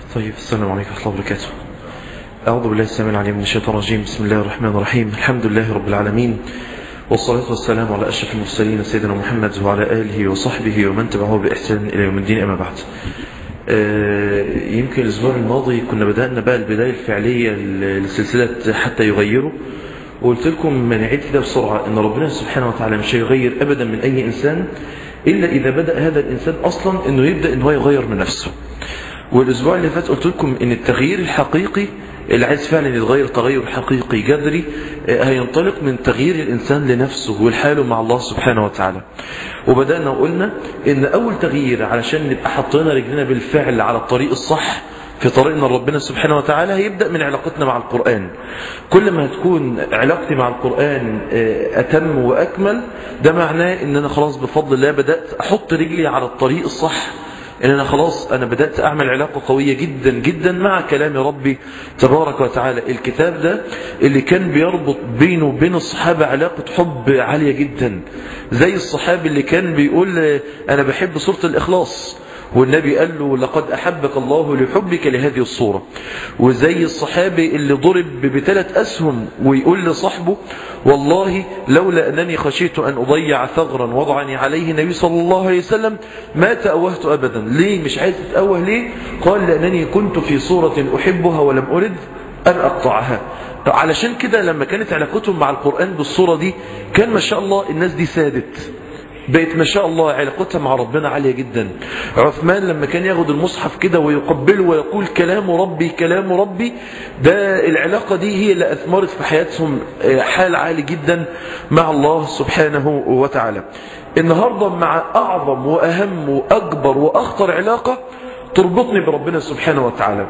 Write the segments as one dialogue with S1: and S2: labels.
S1: طيب السلام عليكم ورحمة الله وبركاته أعوذ بالله السميع العليم من الشيطان الرجيم بسم الله الرحمن الرحيم الحمد لله رب العالمين والصلاة والسلام على أشرف المرسلين سيدنا محمد وعلى آله وصحبه ومن تبعه بإحسان إلى يوم الدين أما بعد آه، يمكن الأسبوع الماضي كنا بدأنا بقى البداية الفعلية لسلسلة حتى يغيروا وقلت لكم ما نعيد كده بسرعة أن ربنا سبحانه وتعالى مش هيغير أبدا من أي إنسان إلا إذا بدأ هذا الإنسان أصلا أنه يبدأ أنه يغير من نفسه والأسبوع اللي فات قلت لكم أن التغيير الحقيقي اللي عايز فعلا يتغير تغير حقيقي جذري آه، هينطلق من تغيير الإنسان لنفسه والحاله مع الله سبحانه وتعالى وبدأنا وقلنا أن أول تغيير علشان نبقى حطينا رجلنا بالفعل على الطريق الصح في طريقنا لربنا سبحانه وتعالى هيبدأ من علاقتنا مع القرآن كل ما هتكون علاقتي مع القرآن آه، أتم وأكمل ده معناه أن أنا خلاص بفضل الله بدأت أحط رجلي على الطريق الصح ان انا خلاص انا بدأت اعمل علاقة قوية جدا جدا مع كلام ربي تبارك وتعالى الكتاب ده اللي كان بيربط بينه وبين الصحابة علاقة حب عالية جدا زي الصحابي اللي كان بيقول انا بحب سورة الاخلاص والنبي قال له لقد أحبك الله لحبك لهذه الصورة وزي الصحابي اللي ضرب بثلاث أسهم ويقول لصاحبه والله لولا أنني خشيت أن أضيع ثغرا وضعني عليه النبي صلى الله عليه وسلم ما تأوهت أبدا ليه مش عايز تتأوه ليه قال لأنني كنت في صورة أحبها ولم أرد أن أقطعها علشان كده لما كانت علاقتهم مع القرآن بالصورة دي كان ما شاء الله الناس دي سادت بقت ما شاء الله علاقتها مع ربنا عالية جدا عثمان لما كان ياخد المصحف كده ويقبله ويقول كلام ربي كلام ربي ده العلاقة دي هي اللي أثمرت في حياتهم حال عالي جدا مع الله سبحانه وتعالى النهاردة مع أعظم وأهم وأكبر وأخطر علاقة تربطني بربنا سبحانه وتعالى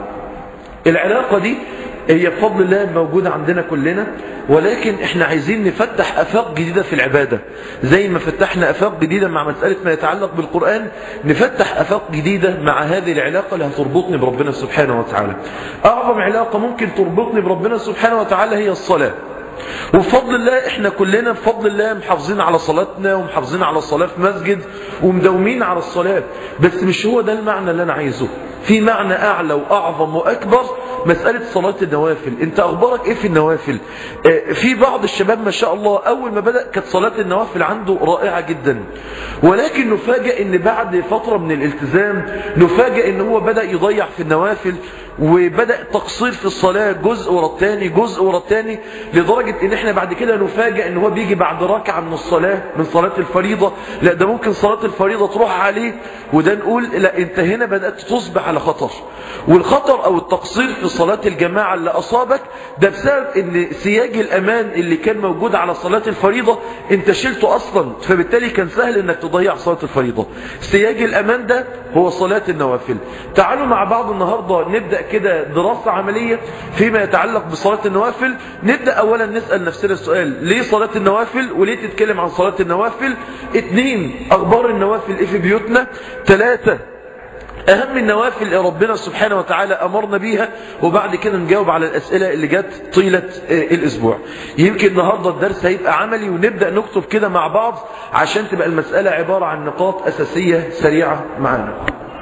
S1: العلاقة دي هي بفضل الله موجودة عندنا كلنا ولكن احنا عايزين نفتح افاق جديدة في العبادة زي ما فتحنا افاق جديدة مع مسألة ما يتعلق بالقرآن نفتح افاق جديدة مع هذه العلاقة اللي هتربطني بربنا سبحانه وتعالى اعظم علاقة ممكن تربطني بربنا سبحانه وتعالى هي الصلاة وبفضل الله احنا كلنا بفضل الله محافظين على صلاتنا ومحافظين على الصلاة في مسجد ومداومين على الصلاة بس مش هو ده المعنى اللي انا عايزه في معنى اعلى واعظم واكبر مسألة صلاة النوافل انت اخبارك ايه في النوافل اه في بعض الشباب ما شاء الله اول ما بدأ كانت صلاة النوافل عنده رائعة جدا ولكن نفاجأ ان بعد فترة من الالتزام نفاجأ ان هو بدأ يضيع في النوافل وبدأ تقصير في الصلاة جزء ورا الثاني جزء ورا الثاني لدرجة ان احنا بعد كده نفاجأ ان هو بيجي بعد ركعة من الصلاة من صلاة الفريضة لا ده ممكن صلاة الفريضة تروح عليه وده نقول لا انت هنا بدأت تصبح على خطر والخطر او التقصير في صلاة الجماعة اللي اصابك ده بسبب ان سياج الامان اللي كان موجود على صلاة الفريضة انت شلته اصلا فبالتالي كان سهل انك تضيع صلاة الفريضة سياج الامان ده هو صلاة النوافل تعالوا مع بعض النهاردة نبدأ كده دراسة عملية فيما يتعلق بصلاة النوافل نبدأ اولا نسأل نفسنا السؤال ليه صلاة النوافل وليه تتكلم عن صلاة النوافل اتنين اخبار النوافل ايه في بيوتنا ثلاثة أهم النوافل اللي ربنا سبحانه وتعالى أمرنا بيها وبعد كده نجاوب على الأسئلة اللي جت طيلة الأسبوع يمكن النهاردة الدرس هيبقى عملي ونبدأ نكتب كده مع بعض عشان تبقى المسألة عبارة عن نقاط أساسية سريعة معنا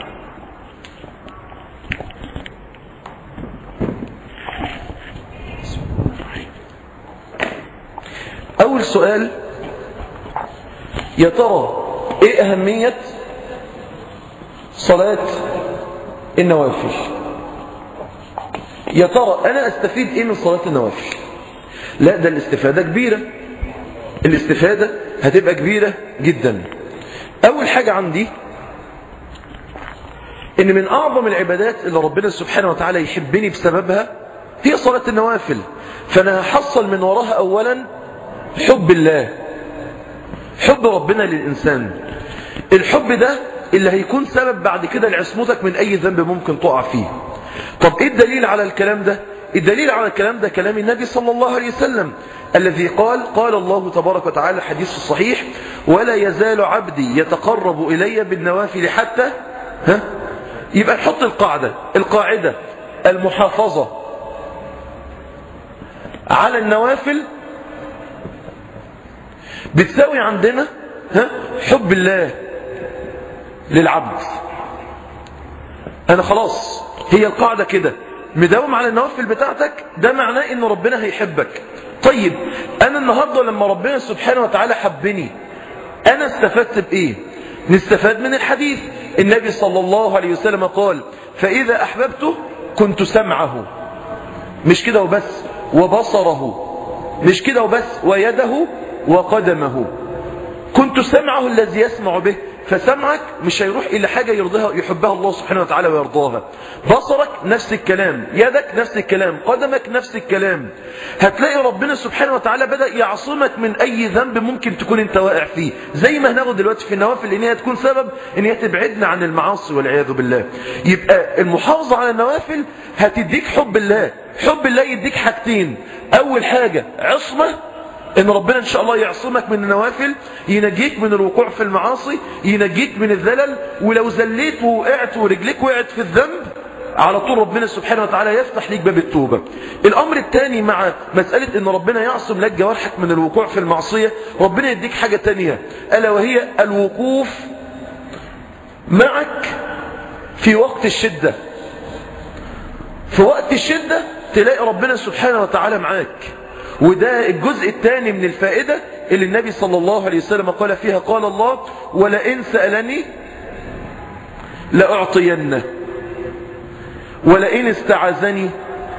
S1: أول سؤال يا ترى إيه أهمية صلاة النوافل يا ترى أنا أستفيد إيه من صلاة النوافل لا ده الاستفادة كبيرة الاستفادة هتبقى كبيرة جدا أول حاجة عندي إن من أعظم العبادات اللي ربنا سبحانه وتعالى يحبني بسببها هي صلاة النوافل فأنا هحصل من وراها أولا حب الله حب ربنا للإنسان الحب ده اللي هيكون سبب بعد كده لعصمتك من أي ذنب ممكن تقع فيه طب إيه الدليل على الكلام ده الدليل على الكلام ده كلام النبي صلى الله عليه وسلم الذي قال قال الله تبارك وتعالى الحديث الصحيح ولا يزال عبدي يتقرب إلي بالنوافل حتى ها يبقى نحط القاعدة القاعدة المحافظة على النوافل بتساوي عندنا ها حب الله للعبد انا خلاص هي القاعدة كده مداوم على النوافل بتاعتك ده معناه ان ربنا هيحبك طيب انا النهاردة لما ربنا سبحانه وتعالى حبني انا استفدت بايه نستفاد من الحديث النبي صلى الله عليه وسلم قال فاذا احببته كنت سمعه مش كده وبس وبصره مش كده وبس ويده وقدمه كنت سمعه الذي يسمع به فسمعك مش هيروح إلى حاجة يرضيها يحبها الله سبحانه وتعالى ويرضاها بصرك نفس الكلام يدك نفس الكلام قدمك نفس الكلام هتلاقي ربنا سبحانه وتعالى بدأ يعصمك من أي ذنب ممكن تكون انت واقع فيه زي ما هناخد دلوقتي في النوافل ان هي تكون سبب ان هي تبعدنا عن المعاصي والعياذ بالله يبقى المحافظة على النوافل هتديك حب الله حب الله يديك حاجتين أول حاجة عصمة ان ربنا ان شاء الله يعصمك من النوافل ينجيك من الوقوع في المعاصي ينجيك من الذلل ولو زليت ووقعت ورجليك وقعت في الذنب على طول ربنا سبحانه وتعالى يفتح ليك باب التوبة الامر الثاني مع مسألة ان ربنا يعصم لك جوارحك من الوقوع في المعصية ربنا يديك حاجة تانية الا وهي الوقوف معك في وقت الشدة في وقت الشدة تلاقي ربنا سبحانه وتعالى معاك وده الجزء الثاني من الفائدة اللي النبي صلى الله عليه وسلم قال فيها قال الله ولئن سألني لأعطينه ولئن استعاذني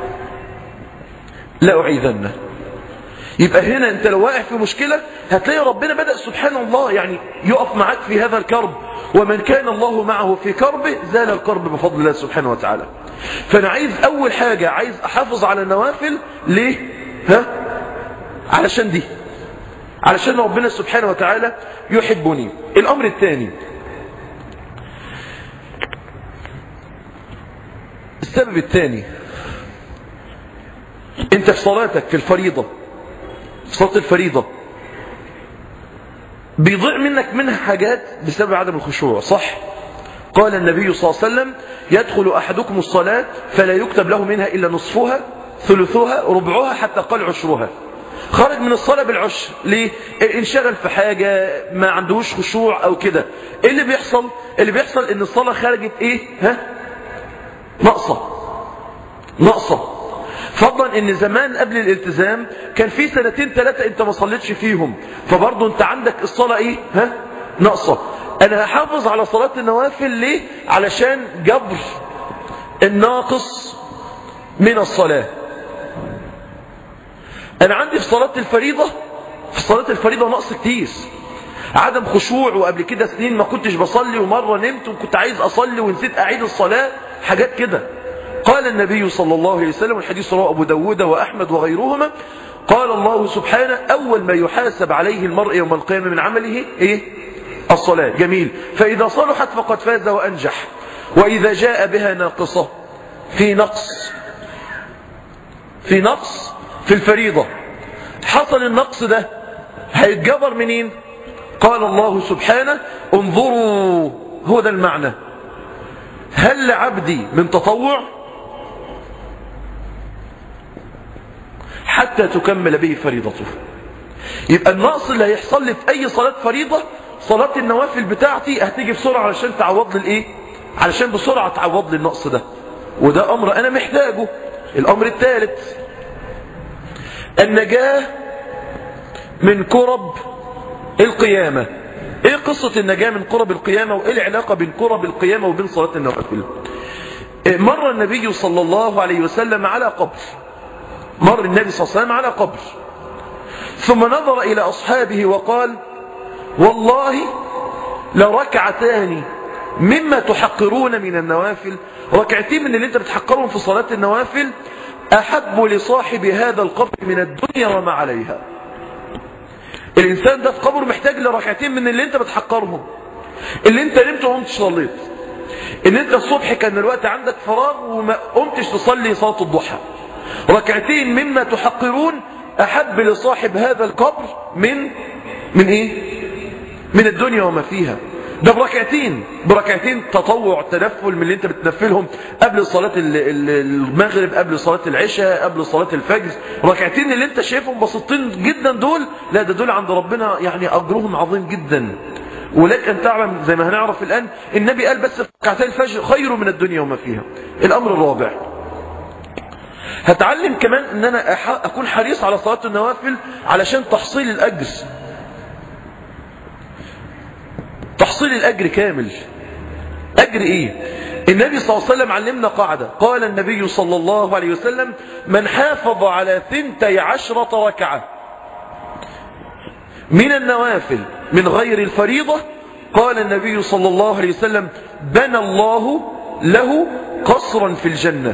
S1: لأعيذنه يبقى هنا انت لو واقع في مشكلة هتلاقي ربنا بدأ سبحان الله يعني يقف معك في هذا الكرب ومن كان الله معه في كربه زال الكرب بفضل الله سبحانه وتعالى فانا عايز اول حاجة عايز احافظ على النوافل ليه ها علشان دي علشان ربنا سبحانه وتعالى يحبني الامر الثاني السبب الثاني انت في صلاتك في الفريضة في صلاة الفريضة بيضيع منك منها حاجات بسبب عدم الخشوع صح قال النبي صلى الله عليه وسلم يدخل أحدكم الصلاة فلا يكتب له منها إلا نصفها ثلثها ربعها حتى قال عشرها خرج من الصلاة بالعشر ليه انشغل في حاجة ما عندهوش خشوع او كده ايه اللي بيحصل اللي بيحصل ان الصلاة خرجت ايه ها ناقصة ناقصة فضلا ان زمان قبل الالتزام كان في سنتين ثلاثة انت ما صليتش فيهم فبرضه انت عندك الصلاة ايه ها ناقصة انا هحافظ على صلاة النوافل ليه علشان جبر الناقص من الصلاة انا عندي في صلاة الفريضة في صلاة الفريضة نقص كتير عدم خشوع وقبل كده سنين ما كنتش بصلي ومرة نمت وكنت عايز اصلي ونسيت اعيد الصلاة حاجات كده قال النبي صلى الله عليه وسلم الحديث رواه ابو داود واحمد وغيرهما قال الله سبحانه اول ما يحاسب عليه المرء يوم القيامة من عمله ايه الصلاة جميل فاذا صلحت فقد فاز وانجح واذا جاء بها ناقصة في نقص في نقص في الفريضة حصل النقص ده هيتجبر منين قال الله سبحانه انظروا هو ده المعنى هل لعبدي من تطوع حتى تكمل به فريضته يبقى النقص اللي هيحصل لي في اي صلاة فريضة صلاة النوافل بتاعتي هتيجي بسرعة علشان تعوض لي الايه علشان بسرعة تعوض لي النقص ده وده امر انا محتاجه الامر الثالث النجاة من كرب القيامة ايه قصة النجاة من كرب القيامة وايه العلاقة بين كرب القيامة وبين صلاة النوافل مر النبي صلى الله عليه وسلم على قبر مر النبي صلى الله عليه وسلم على قبر ثم نظر إلى أصحابه وقال والله لركعتان مما تحقرون من النوافل ركعتين من اللي انت بتحقرهم في صلاة النوافل أحب لصاحب هذا القبر من الدنيا وما عليها الإنسان ده في قبر محتاج لركعتين من اللي انت بتحقرهم اللي انت نمت وقمت صليت ان انت الصبح كان الوقت عندك فراغ وما قمتش تصلي صلاة الضحى ركعتين مما تحقرون أحب لصاحب هذا القبر من من إيه من الدنيا وما فيها ده بركعتين بركعتين تطوع تنفل من اللي انت بتنفلهم قبل صلاة المغرب قبل صلاة العشاء قبل صلاة الفجر ركعتين اللي انت شايفهم بسيطين جدا دول لا ده دول عند ربنا يعني أجرهم عظيم جدا ولك أن تعلم زي ما هنعرف الآن النبي قال بس ركعتي الفجر خير من الدنيا وما فيها الأمر الرابع هتعلم كمان ان انا اكون حريص على صلاة النوافل علشان تحصيل الاجر تحصيل الاجر كامل اجر ايه النبي صلى الله عليه وسلم علمنا قاعدة قال النبي صلى الله عليه وسلم من حافظ على ثنتي عشرة ركعة من النوافل من غير الفريضة قال النبي صلى الله عليه وسلم بنى الله له قصرا في الجنة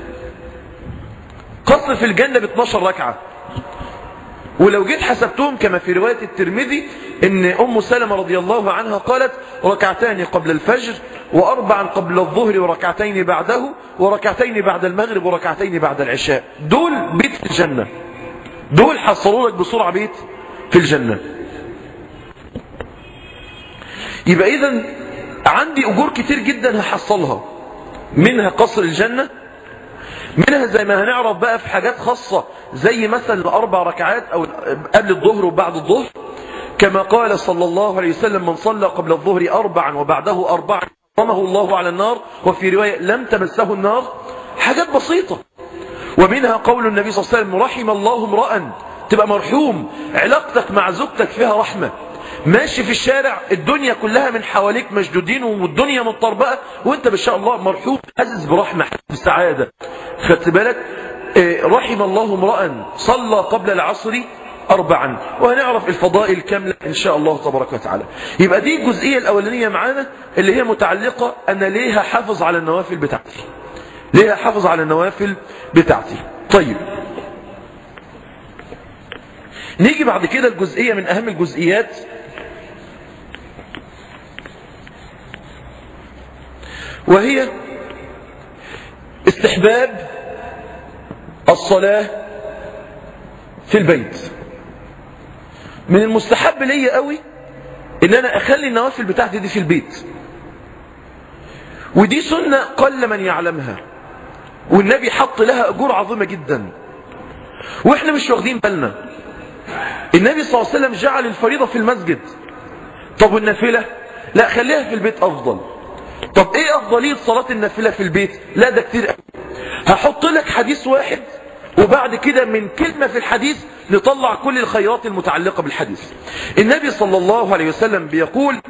S1: قصر في الجنة ب 12 ركعة ولو جيت حسبتهم كما في رواية الترمذي ان ام سلمة رضي الله عنها قالت ركعتان قبل الفجر واربعا قبل الظهر وركعتين بعده وركعتين بعد المغرب وركعتين بعد العشاء دول بيت في الجنة دول حصلوا لك بسرعة بيت في الجنة يبقى اذا عندي اجور كتير جدا هحصلها منها قصر الجنة منها زي ما هنعرف بقى في حاجات خاصة زي مثلا الأربع ركعات أو قبل الظهر وبعد الظهر كما قال صلى الله عليه وسلم من صلى قبل الظهر أربعا وبعده أربعا حرمه الله على النار وفي رواية لم تمسه النار حاجات بسيطة ومنها قول النبي صلى الله عليه وسلم رحم الله امرأ تبقى مرحوم علاقتك مع زوجتك فيها رحمة ماشي في الشارع الدنيا كلها من حواليك مشدودين والدنيا متطربقه وانت ما شاء الله مرحوم حاسس برحمه حاسس بسعاده خدت بالك اه رحم الله امرا صلى قبل العصر أربعا وهنعرف الفضائل كاملة إن شاء الله تبارك وتعالى يبقى دي الجزئية الأولانية معانا اللي هي متعلقة أنا ليه حافظ على النوافل بتاعتي ليه حافظ على النوافل بتاعتي طيب نيجي بعد كده الجزئية من أهم الجزئيات وهي استحباب الصلاة في البيت من المستحب ليا قوي ان انا اخلي النوافل بتاعتي دي في البيت ودي سنة قل من يعلمها والنبي حط لها اجور عظيمة جدا واحنا مش واخدين بالنا النبي صلى الله عليه وسلم جعل الفريضة في المسجد طب والنافلة لا خليها في البيت افضل طب ايه افضلية صلاة النافلة في البيت لا ده كتير قوي هحط لك حديث واحد وبعد كده من كلمة في الحديث نطلع كل الخيرات المتعلقة بالحديث النبي صلى الله عليه وسلم بيقول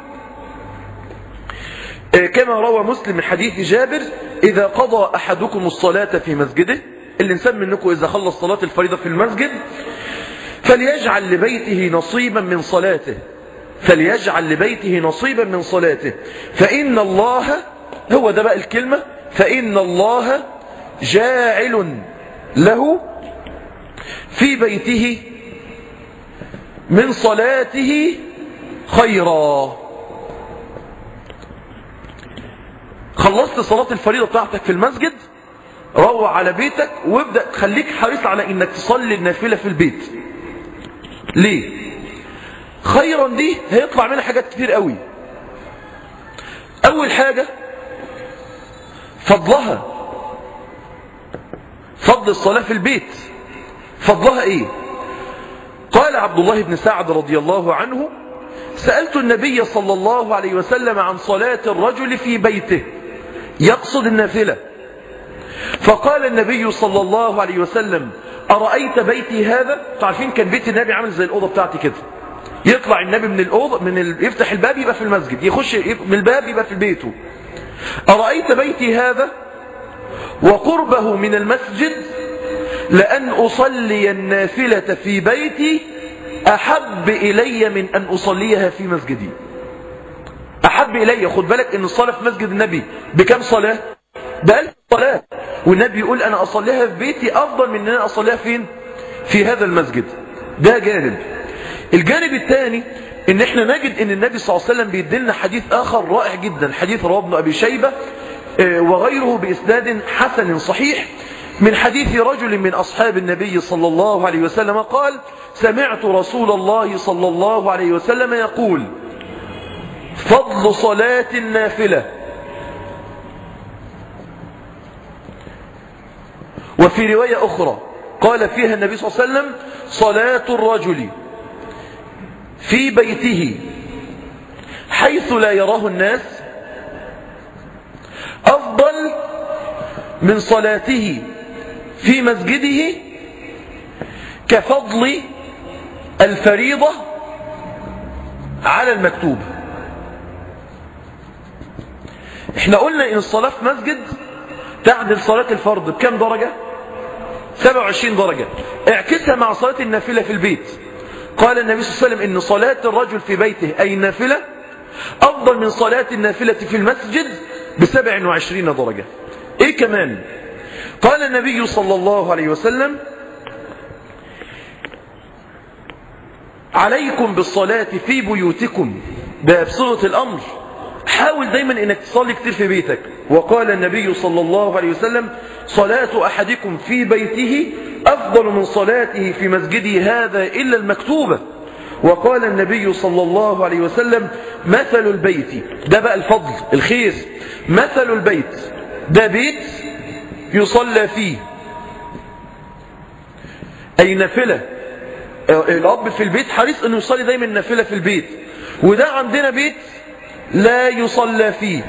S1: كما روى مسلم من حديث جابر إذا قضى أحدكم الصلاة في مسجده الإنسان منكم إذا خلص صلاة الفريضة في المسجد فليجعل لبيته نصيبا من صلاته فليجعل لبيته نصيبا من صلاته فإن الله هو ده بقى الكلمة فإن الله جاعل له في بيته من صلاته خيرا خلصت صلاة الفريضة بتاعتك في المسجد روح على بيتك وابدأ خليك حريص على انك تصلي النافلة في البيت ليه خيرا دي هيطلع منها حاجات كتير قوي اول حاجة فضلها فضل الصلاة في البيت فضلها ايه قال عبد الله بن سعد رضي الله عنه سألت النبي صلى الله عليه وسلم عن صلاة الرجل في بيته يقصد النافلة فقال النبي صلى الله عليه وسلم أرأيت بيتي هذا تعرفين كان بيت النبي عامل زي الأوضة بتاعتي كده يطلع النبي من الأوضة من ال... يفتح الباب يبقى في المسجد يخش من الباب يبقى في بيته أرأيت بيتي هذا وقربه من المسجد لأن أصلي النافلة في بيتي أحب إلي من أن أصليها في مسجدي أحب إلي خد بالك أن الصلاة في مسجد النبي بكم صلاة بألف صلاة والنبي يقول أنا أصليها في بيتي أفضل من أن أنا أصليها فين في هذا المسجد ده جانب الجانب الثاني ان احنا نجد ان النبي صلى الله عليه وسلم بيدلنا حديث اخر رائع جدا حديث رواه ابن ابي شيبه وغيره باسناد حسن صحيح من حديث رجل من أصحاب النبي صلى الله عليه وسلم قال سمعت رسول الله صلى الله عليه وسلم يقول فضل صلاة النافلة وفي رواية أخرى قال فيها النبي صلى الله عليه وسلم صلاة الرجل في بيته حيث لا يراه الناس أفضل من صلاته في مسجده كفضل الفريضة على المكتوب احنا قلنا ان الصلاة في مسجد تعدل صلاة الفرض بكم درجة 27 درجة اعكسها مع صلاة النافلة في البيت قال النبي صلى الله عليه وسلم ان صلاة الرجل في بيته اي النافلة افضل من صلاة النافلة في المسجد ب 27 درجة ايه كمان قال النبي صلى الله عليه وسلم عليكم بالصلاة في بيوتكم ده بصيغة الأمر حاول دايما انك تصلي كتير في بيتك وقال النبي صلى الله عليه وسلم صلاة أحدكم في بيته أفضل من صلاته في مسجده هذا إلا المكتوبة وقال النبي صلى الله عليه وسلم مثل البيت ده بقى الفضل الخير مثل البيت ده بيت يصلى فيه أي نافلة الأب في البيت حريص أنه يصلي دايما نافلة في البيت وده عندنا بيت لا يصلى فيه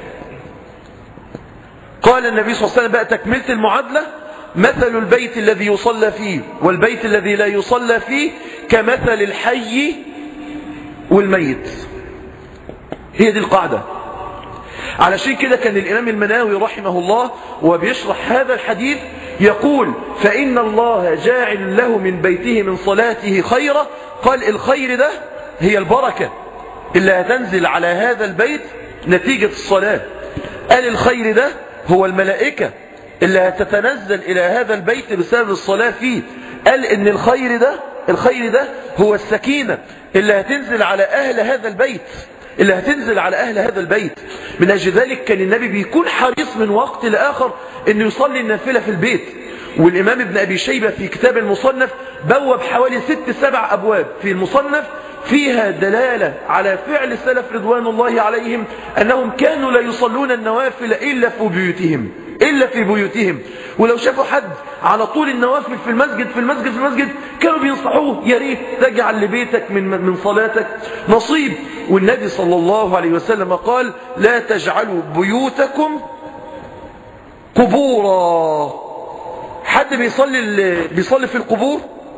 S1: قال النبي صلى الله عليه وسلم بقى تكملة المعادلة مثل البيت الذي يصلى فيه والبيت الذي لا يصلى فيه كمثل الحي والميت هي دي القاعدة علشان كده كان الإمام المناوي رحمه الله وبيشرح هذا الحديث يقول فإن الله جاعل له من بيته من صلاته خيرا قال الخير ده هي البركة اللي هتنزل على هذا البيت نتيجة الصلاة قال الخير ده هو الملائكة اللي هتتنزل إلى هذا البيت بسبب الصلاة فيه قال إن الخير ده الخير ده هو السكينة اللي هتنزل على أهل هذا البيت اللي هتنزل على أهل هذا البيت من أجل ذلك كان النبي بيكون حريص من وقت لآخر أنه يصلي النافلة في البيت والإمام ابن أبي شيبة في كتاب المصنف بوب حوالي ست سبع أبواب في المصنف فيها دلالة على فعل السلف رضوان الله عليهم أنهم كانوا لا يصلون النوافل إلا في بيوتهم إلا في بيوتهم ولو شافوا حد على طول النوافل في المسجد في المسجد في المسجد كانوا بينصحوه يا ريت تجعل لبيتك من من صلاتك نصيب والنبي صلى الله عليه وسلم قال لا تجعلوا بيوتكم قبورا حد بيصلي بيصلي في القبور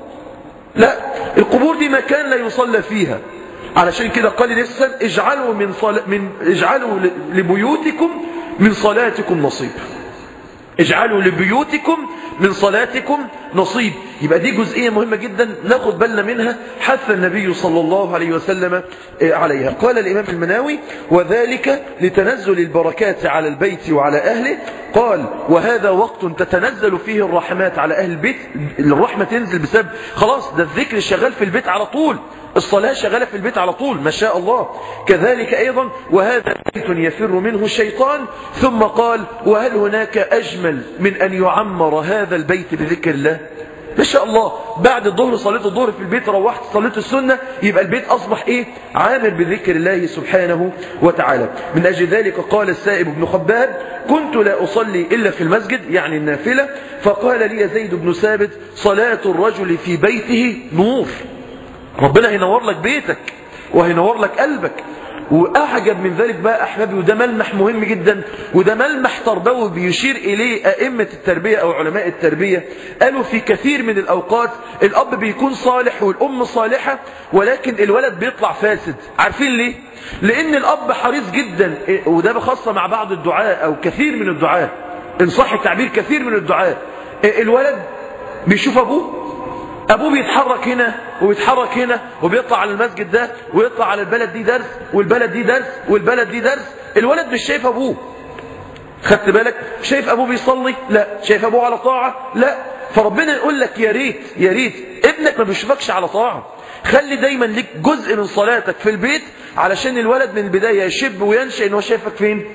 S1: لا القبور دي مكان لا يصلى فيها علشان كده قال الإنسان اجعلوا من, صل... من اجعلوا لبيوتكم من صلاتكم نصيب اجعلوا لبيوتكم من صلاتكم نصيب يبقى دي جزئية مهمة جدا ناخد بالنا منها حث النبي صلى الله عليه وسلم عليها قال الإمام المناوي وذلك لتنزل البركات على البيت وعلى أهله قال وهذا وقت تتنزل فيه الرحمات على أهل البيت الرحمة تنزل بسبب خلاص ده الذكر شغال في البيت على طول الصلاة شغالة في البيت على طول ما شاء الله كذلك أيضا وهذا بيت يفر منه الشيطان ثم قال وهل هناك أجمل من أن يعمر هذا البيت بذكر الله ما شاء الله بعد الظهر صليت الظهر في البيت روحت صليت السنة يبقى البيت أصبح إيه عامر بذكر الله سبحانه وتعالى من أجل ذلك قال السائب بن خباب كنت لا أصلي إلا في المسجد يعني النافلة فقال لي زيد بن ثابت صلاة الرجل في بيته نور ربنا هينور لك بيتك وهينور لك قلبك وأعجب من ذلك بقى أحبابي وده ملمح مهم جدا وده ملمح تربوي بيشير إليه أئمة التربية أو علماء التربية قالوا في كثير من الأوقات الأب بيكون صالح والأم صالحة ولكن الولد بيطلع فاسد عارفين ليه؟ لأن الأب حريص جدا وده بخاصة مع بعض الدعاء أو كثير من الدعاء إن صح التعبير كثير من الدعاء الولد بيشوف أبوه أبوه بيتحرك هنا وبيتحرك هنا وبيطلع على المسجد ده ويطلع على البلد دي درس والبلد دي درس والبلد دي درس الولد مش شايف أبوه خدت بالك شايف أبوه بيصلي لا شايف أبوه على طاعة لا فربنا يقول لك يا ريت يا ريت ابنك ما بيشوفكش على طاعة خلي دايما ليك جزء من صلاتك في البيت علشان الولد من البداية يشب وينشأ ان هو شايفك فين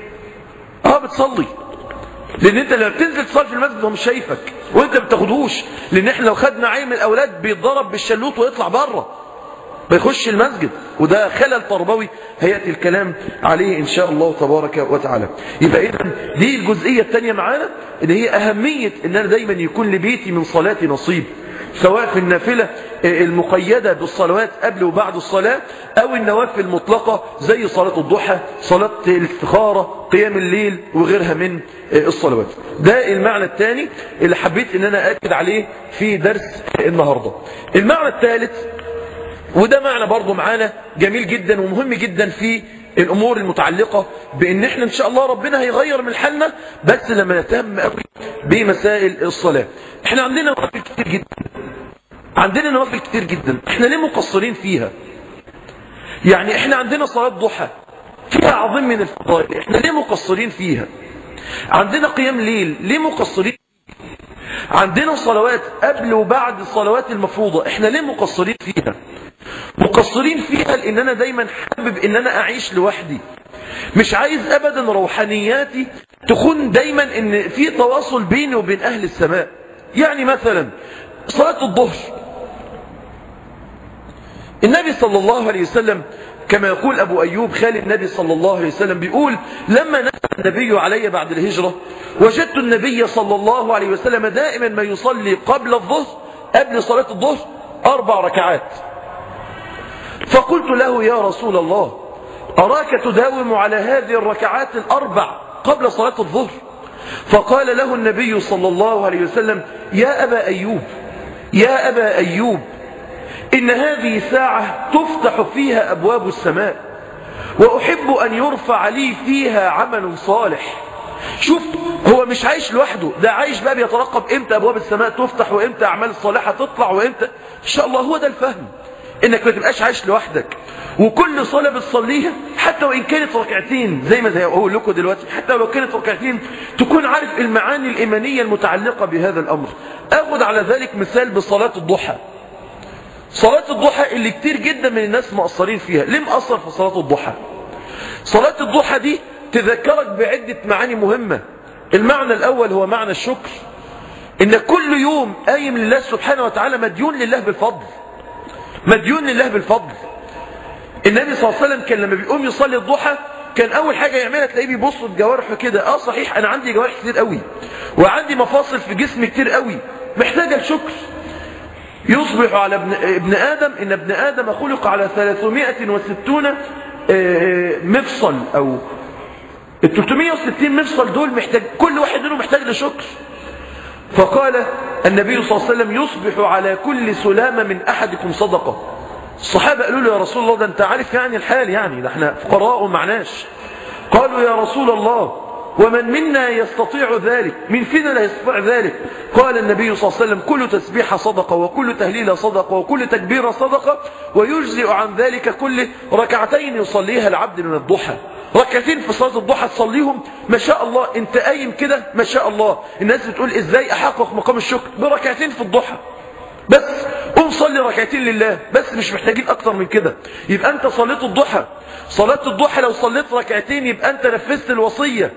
S1: اه بتصلي لان انت لما بتنزل تصلي في المسجد هو مش شايفك وانت ما بتاخدهوش لان احنا لو خدنا عين من الاولاد بيتضرب بالشلوت ويطلع بره بيخش المسجد وده خلل تربوي هياتي الكلام عليه ان شاء الله تبارك وتعالى يبقى اذا دي الجزئيه الثانيه معانا اللي هي اهميه ان انا دايما يكون لبيتي من صلاتي نصيب سواء في النافلة المقيدة بالصلوات قبل وبعد الصلاة أو النوافل المطلقة زي صلاة الضحى صلاة الاستخارة قيام الليل وغيرها من الصلوات ده المعنى الثاني اللي حبيت ان انا أكد عليه في درس النهاردة المعنى الثالث وده معنى برضو معانا جميل جدا ومهم جدا في الامور المتعلقة بان احنا ان شاء الله ربنا هيغير من حالنا بس لما نهتم قوي بمسائل الصلاة احنا عندنا نوافل كتير جدا عندنا نوافل كتير جدا احنا ليه مقصرين فيها يعني احنا عندنا صلاة ضحى فيها عظيم من الفضائل احنا ليه مقصرين فيها عندنا قيام ليل ليه مقصرين عندنا صلوات قبل وبعد الصلوات المفروضة احنا ليه مقصرين فيها مقصرين فيها لان انا دايما حابب ان انا اعيش لوحدي مش عايز ابدا روحانياتي تكون دايما ان في تواصل بيني وبين اهل السماء يعني مثلا صلاة الظهر النبي صلى الله عليه وسلم كما يقول أبو أيوب خالي النبي صلى الله عليه وسلم بيقول لما نزل النبي علي بعد الهجرة وجدت النبي صلى الله عليه وسلم دائما ما يصلي قبل الظهر قبل صلاة الظهر أربع ركعات فقلت له يا رسول الله أراك تداوم على هذه الركعات الأربع قبل صلاة الظهر فقال له النبي صلى الله عليه وسلم يا أبا أيوب يا أبا أيوب إن هذه ساعة تفتح فيها أبواب السماء وأحب أن يرفع لي فيها عمل صالح شوف هو مش عايش لوحده ده عايش بقى بيترقب امتى أبواب السماء تفتح وامتى أعمال الصالحة تطلع وامتى إن شاء الله هو ده الفهم إنك ما تبقاش عايش لوحدك وكل صلاة بتصليها حتى وإن كانت ركعتين زي ما زي أقول لكم دلوقتي حتى لو كانت ركعتين تكون عارف المعاني الإيمانية المتعلقة بهذا الأمر أخذ على ذلك مثال بصلاة الضحى صلاة الضحى اللي كتير جدا من الناس مقصرين فيها ليه مقصر في صلاة الضحى صلاة الضحى دي تذكرك بعدة معاني مهمة المعنى الأول هو معنى الشكر إن كل يوم قايم لله سبحانه وتعالى مديون لله بالفضل مديون لله بالفضل النبي صلى الله عليه وسلم كان لما بيقوم يصلي الضحى كان اول حاجه يعملها تلاقيه بيبص لجوارحه كده اه صحيح انا عندي جوارح كتير قوي وعندي مفاصل في جسمي كتير قوي محتاجه الشكر يصبح على ابن, ابن ادم ان ابن ادم خلق على 360 مفصل او ال 360 مفصل دول محتاج كل واحد منهم محتاج لشكر فقال النبي صلى الله عليه وسلم يصبح على كل سلامة من أحدكم صدقة الصحابة قالوا له يا رسول الله ده انت عارف يعني الحال يعني ده احنا فقراء ومعناش قالوا يا رسول الله ومن منا يستطيع ذلك من فينا لا يستطيع ذلك قال النبي صلى الله عليه وسلم كل تسبيح صدقة وكل تهليل صدقة وكل تكبير صدقة ويجزئ عن ذلك كل ركعتين يصليها العبد من الضحى ركعتين في صلاة الضحى تصليهم ما شاء الله انت قايم كده ما شاء الله الناس بتقول ازاي احقق مقام الشكر بركعتين في الضحى بس قوم صلي ركعتين لله بس مش محتاجين اكتر من كده يبقى انت صليت الضحى صلاة الضحى لو صليت ركعتين يبقى انت نفذت الوصية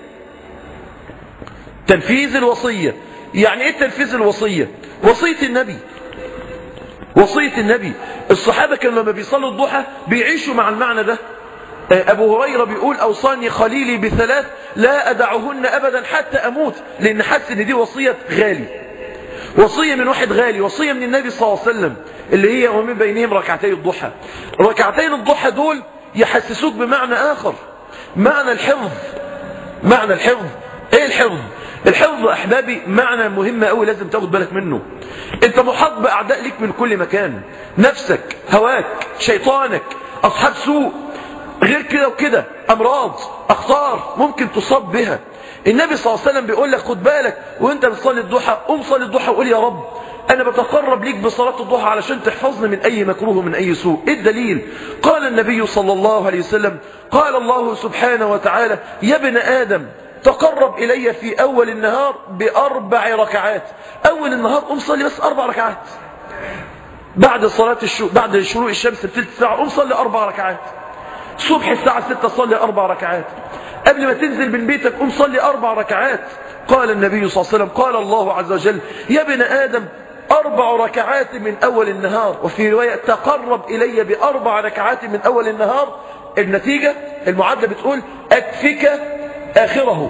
S1: تنفيذ الوصية يعني ايه تنفيذ الوصية وصية النبي وصية النبي الصحابة كانوا لما بيصلوا الضحى بيعيشوا مع المعنى ده أبو هريرة بيقول أوصاني خليلي بثلاث لا أدعهن أبدا حتى أموت لأن حس أن دي وصية غالي وصية من واحد غالي وصية من النبي صلى الله عليه وسلم اللي هي ومن بينهم ركعتي الضحى ركعتين الضحى دول يحسسوك بمعنى آخر معنى الحفظ معنى الحفظ ايه الحفظ الحفظ احبابي معنى مهم قوي لازم تاخد بالك منه انت محاط باعداء ليك من كل مكان نفسك هواك شيطانك اصحاب سوء غير كده وكده امراض اخطار ممكن تصاب بها النبي صلى الله عليه وسلم بيقول لك خد بالك وانت بتصلي الضحى قوم صلي الضحى وقول يا رب انا بتقرب ليك بصلاة الضحى علشان تحفظني من اي مكروه ومن اي سوء ايه الدليل قال النبي صلى الله عليه وسلم قال الله سبحانه وتعالى يا ابن ادم تقرب الي في اول النهار باربع ركعات اول النهار قوم صلي بس اربع ركعات بعد صلاة الشو... بعد شروق الشمس بثلث ساعة قوم صلي اربع ركعات صبح الساعة 6 صلي أربع ركعات قبل ما تنزل من بيتك قم صلي أربع ركعات قال النبي صلى الله عليه وسلم قال الله عز وجل يا ابن آدم أربع ركعات من أول النهار وفي رواية تقرب إلي بأربع ركعات من أول النهار النتيجة المعادلة بتقول أكفك آخره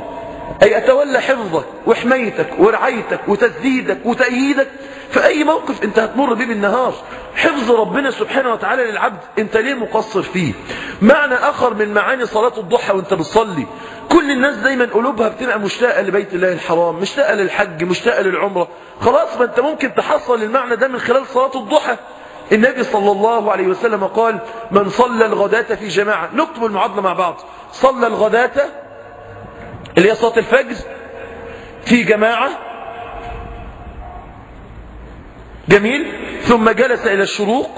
S1: أي أتولى حفظك وحمايتك ورعايتك وتسديدك وتأييدك في أي موقف أنت هتمر به بالنهار حفظ ربنا سبحانه وتعالى للعبد أنت ليه مقصر فيه معنى آخر من معاني صلاة الضحى وأنت بتصلي كل الناس دايما قلوبها بتبقى مشتاقة لبيت الله الحرام مشتاقة للحج مشتاقة للعمرة خلاص ما أنت ممكن تحصل المعنى ده من خلال صلاة الضحى النبي صلى الله عليه وسلم قال من صلى الغداة في جماعة نكتب المعادلة مع بعض صلى الغداة اللي هي صلاة الفجر في جماعة جميل ثم جلس إلى الشروق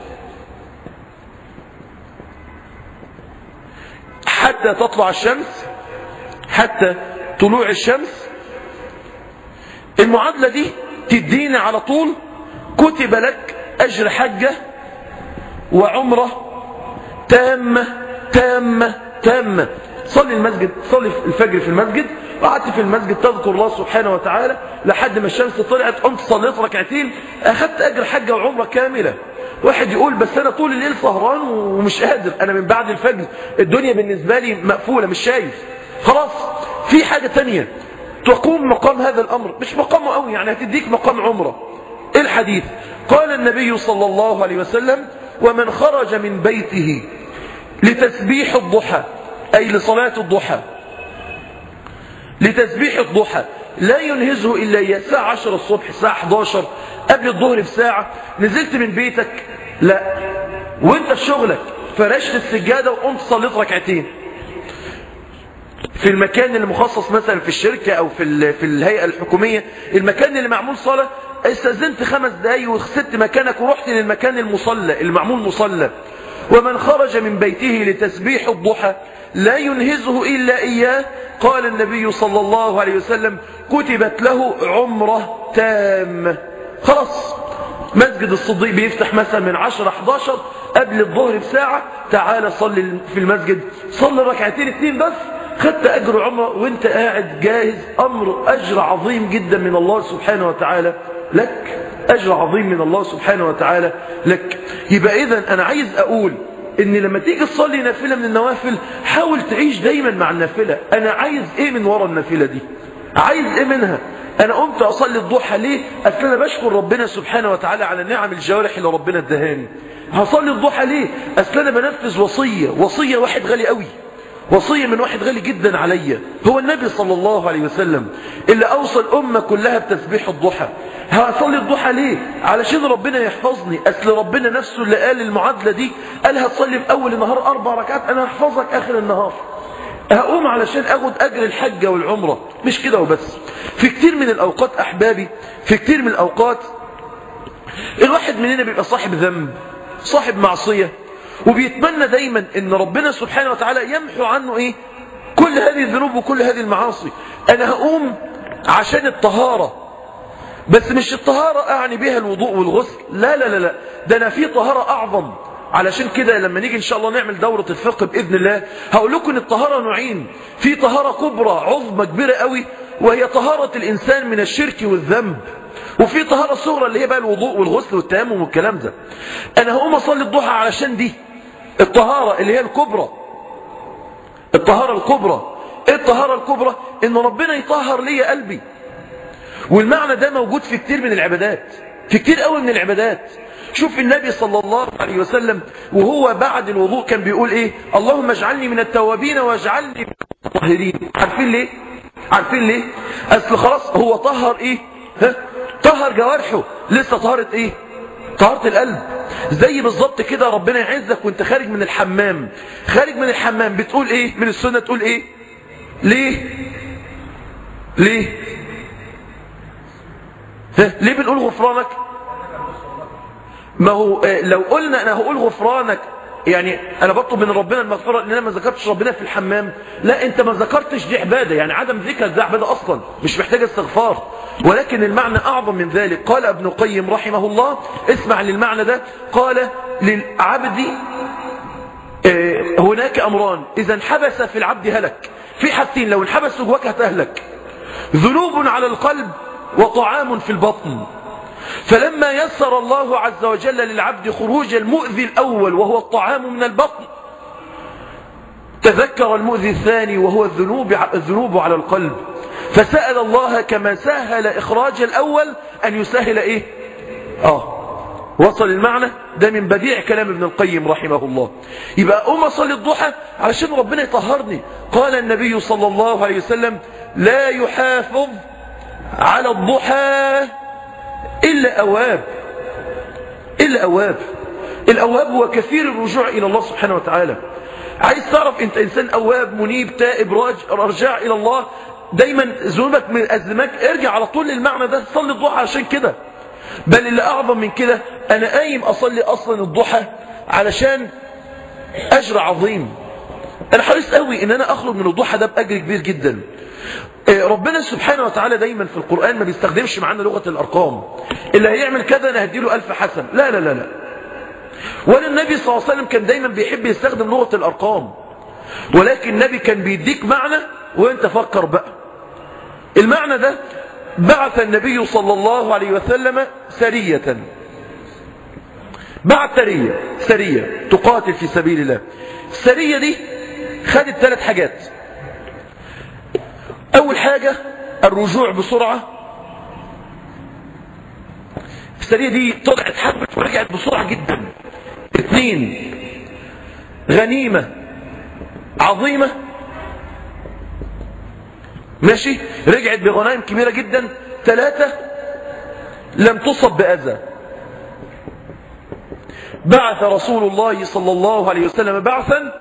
S1: حتى تطلع الشمس حتى طلوع الشمس المعادلة دي تدينا على طول كتب لك أجر حجة وعمرة تامة تامة تامة صلي المسجد صلي الفجر في المسجد وقعدت في المسجد تذكر الله سبحانه وتعالى لحد ما الشمس طلعت قمت صليت ركعتين اخذت اجر حجه وعمره كامله واحد يقول بس انا طول الليل سهران ومش قادر انا من بعد الفجر الدنيا بالنسبه لي مقفوله مش شايف خلاص في حاجه تانية تقوم مقام هذا الامر مش مقامه قوي يعني هتديك مقام عمره ايه الحديث قال النبي صلى الله عليه وسلم ومن خرج من بيته لتسبيح الضحى أي لصلاة الضحى لتسبيح الضحى لا ينهزه إلا إياه الساعة 10 الصبح الساعة 11 قبل الظهر بساعة نزلت من بيتك لا وانت في شغلك فرشت السجادة وقمت صليت ركعتين في المكان اللي مخصص مثلا في الشركة أو في, في الهيئة الحكومية المكان اللي معمول صلاة استاذنت خمس دقايق وسبت مكانك ورحت للمكان المصلى المعمول مصلى ومن خرج من بيته لتسبيح الضحى لا ينهزه إلا إياه قال النبي صلى الله عليه وسلم كتبت له عمرة تامة خلاص مسجد الصديق بيفتح مثلا من 10 11 قبل الظهر بساعة تعال صلي في المسجد صلي ركعتين اتنين بس خدت أجر عمرة وانت قاعد جاهز أمر أجر عظيم جدا من الله سبحانه وتعالى لك أجر عظيم من الله سبحانه وتعالى لك يبقى إذا أنا عايز أقول ان لما تيجي تصلي نافلة من النوافل حاول تعيش دايما مع النافلة انا عايز ايه من ورا النافلة دي عايز ايه منها انا قمت اصلي الضحى ليه اصل انا بشكر ربنا سبحانه وتعالى على نعم الجوارح اللي ربنا ادهاني هصلي الضحى ليه اصل انا بنفذ وصية وصية واحد غالي قوي وصية من واحد غالي جدا عليا هو النبي صلى الله عليه وسلم اللي أوصى الأمة كلها بتسبيح الضحى هصلي الضحى ليه علشان ربنا يحفظني أصل ربنا نفسه اللي قال المعادلة دي قال هتصلي في أول النهار أربع ركعات أنا هحفظك آخر النهار هقوم علشان أخد أجر الحجة والعمرة مش كده وبس في كتير من الأوقات أحبابي في كتير من الأوقات الواحد مننا بيبقى صاحب ذنب صاحب معصية وبيتمنى دايما ان ربنا سبحانه وتعالى يمحو عنه ايه كل هذه الذنوب وكل هذه المعاصي انا هقوم عشان الطهارة بس مش الطهارة اعني بها الوضوء والغسل لا لا لا لا ده انا في طهارة اعظم علشان كده لما نيجي ان شاء الله نعمل دورة الفقه باذن الله هقول لكم ان الطهارة نوعين في طهارة كبرى عظمى كبيرة قوي وهي طهارة الانسان من الشرك والذنب وفي طهارة صغرى اللي هي بقى الوضوء والغسل والتيمم والكلام ده انا هقوم اصلي الضحى علشان دي الطهارة اللي هي الكبرى الطهارة الكبرى ايه الطهارة الكبرى ان ربنا يطهر لي قلبي والمعنى ده موجود في كتير من العبادات في كتير قوي من العبادات شوف النبي صلى الله عليه وسلم وهو بعد الوضوء كان بيقول ايه اللهم اجعلني من التوابين واجعلني من المطهرين عارفين ليه عارفين ليه اصل خلاص هو طهر ايه ها طهر جوارحه لسه طهرت ايه طهارة القلب زي بالظبط كده ربنا يعزك وانت خارج من الحمام خارج من الحمام بتقول ايه من السنة تقول ايه ليه ليه ها؟ ليه بنقول غفرانك ما هو آه، لو قلنا انا هقول غفرانك يعني انا بطلب من ربنا المغفره ان انا ما ذكرتش ربنا في الحمام لا انت ما ذكرتش دي عباده يعني عدم ذكر ده عباده اصلا مش محتاج استغفار ولكن المعنى اعظم من ذلك قال ابن القيم رحمه الله اسمع للمعنى ده قال للعبد آه، هناك امران اذا انحبس في العبد هلك في حاجتين لو انحبس جواك هتهلك ذنوب على القلب وطعام في البطن فلما يسر الله عز وجل للعبد خروج المؤذي الأول وهو الطعام من البطن تذكر المؤذي الثاني وهو الذنوب, الذنوب على القلب فسأل الله كما سهل إخراج الأول أن يسهل إيه آه وصل المعنى ده من بديع كلام ابن القيم رحمه الله يبقى أم أصلي الضحى علشان ربنا يطهرني قال النبي صلى الله عليه وسلم لا يحافظ على الضحى إلا أواب إلا أواب الأواب هو كثير الرجوع إلى الله سبحانه وتعالى عايز تعرف انت انسان اواب منيب تائب راج رجع الى الله دايما ذنوبك من ازمك ارجع على طول للمعنى ده صلي الضحى عشان كده بل اللي اعظم من كده انا قايم اصلي اصلا الضحى علشان اجر عظيم انا حريص قوي ان انا اخرج من الضحى ده باجر كبير جدا ربنا سبحانه وتعالى دايما في القرآن ما بيستخدمش معانا لغة الأرقام اللي هيعمل كذا أنا هديله ألف حسن لا لا لا لا ولا النبي صلى الله عليه وسلم كان دايما بيحب يستخدم لغة الأرقام ولكن النبي كان بيديك معنى وانت فكر بقى المعنى ده بعث النبي صلى الله عليه وسلم سرية بعث سرية سرية تقاتل في سبيل الله السرية دي خدت ثلاث حاجات أول حاجة الرجوع بسرعة السرية دي طلعت حبت ورجعت بسرعة جدا اثنين غنيمة عظيمة ماشي رجعت بغنائم كبيرة جدا ثلاثة لم تصب بأذى بعث رسول الله صلى الله عليه وسلم بعثا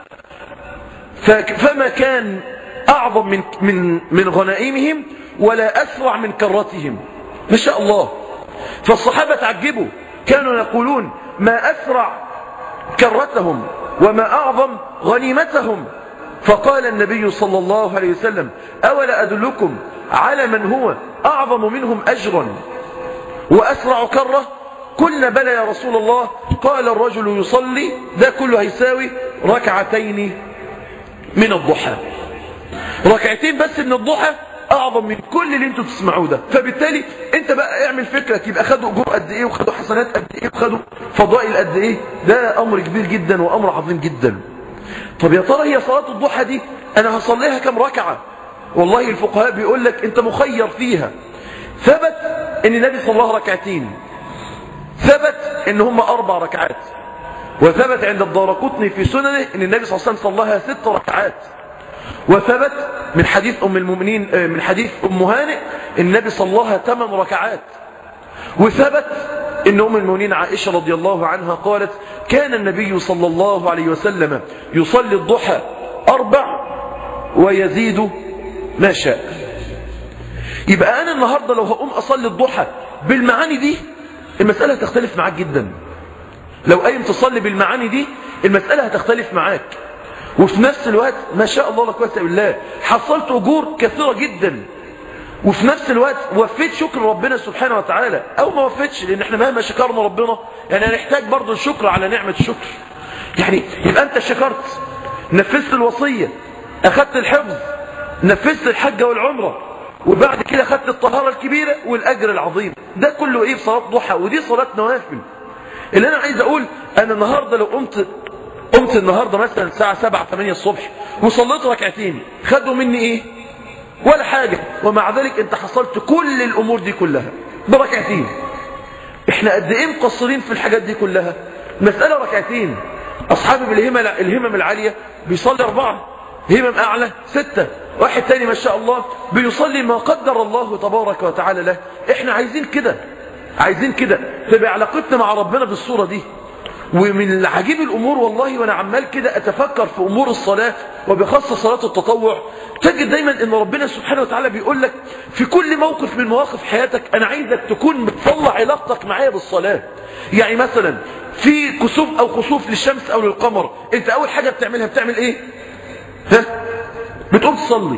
S1: فما كان أعظم من, من, من غنائمهم ولا أسرع من كرتهم ما شاء الله فالصحابة تعجبوا كانوا يقولون ما أسرع كرتهم وما أعظم غنيمتهم فقال النبي صلى الله عليه وسلم أولا أدلكم على من هو أعظم منهم أجرا وأسرع كرة قلنا بلى يا رسول الله قال الرجل يصلي ده كله هيساوي ركعتين من الضحى ركعتين بس من الضحى اعظم من كل اللي انتوا تسمعوه ده فبالتالي انت بقى اعمل فكرك يبقى خدوا اجور قد ايه وخدوا حسنات قد ايه وخدوا فضائل قد ايه ده امر كبير جدا وامر عظيم جدا طب يا ترى هي صلاه الضحى دي انا هصليها كم ركعه والله الفقهاء بيقول لك انت مخير فيها ثبت ان النبي صلى الله ركعتين ثبت ان هم اربع ركعات وثبت عند الدارقطني في سننه ان النبي صلى الله عليه وسلم صلاها ست ركعات وثبت من حديث أم المؤمنين من حديث أم هانئ النبي صلاها ثمان ركعات وثبت ان أم المؤمنين عائشة رضي الله عنها قالت كان النبي صلى الله عليه وسلم يصلي الضحى أربع ويزيد ما شاء يبقى أنا النهاردة لو هقوم أصلي الضحى بالمعاني دي المسألة هتختلف معاك جدا لو قايم تصلي بالمعاني دي المسألة هتختلف معاك وفي نفس الوقت ما شاء الله لا قوه الا بالله حصلت اجور كثيره جدا وفي نفس الوقت وفيت شكر ربنا سبحانه وتعالى او ما وفيتش لان احنا مهما شكرنا ربنا يعني هنحتاج برضه الشكر على نعمه الشكر يعني يبقى انت شكرت نفذت الوصيه اخذت الحفظ نفذت الحجه والعمره وبعد كده اخذت الطهاره الكبيره والاجر العظيم ده كله ايه في صلاه ضحى ودي صلاه نوافل اللي انا عايز اقول انا النهارده لو قمت قمت النهاردة مثلا الساعة 7 8 الصبح وصليت ركعتين خدوا مني ايه ولا حاجة ومع ذلك انت حصلت كل الامور دي كلها بركعتين احنا قد ايه مقصرين في الحاجات دي كلها مسألة ركعتين اصحابي بالهمم الهمم العالية بيصلي اربعة همم اعلى ستة واحد تاني ما شاء الله بيصلي ما قدر الله تبارك وتعالى له احنا عايزين كده عايزين كده تبقى علاقتنا مع ربنا بالصورة دي ومن عجيب الأمور والله وأنا عمال كده أتفكر في أمور الصلاة وبخاصة صلاة التطوع تجد دايما أن ربنا سبحانه وتعالى بيقول لك في كل موقف من مواقف حياتك أنا عايزك تكون بتطلع علاقتك معايا بالصلاة يعني مثلا في كسوف أو خسوف للشمس أو للقمر أنت أول حاجة بتعملها بتعمل إيه ها بتقوم تصلي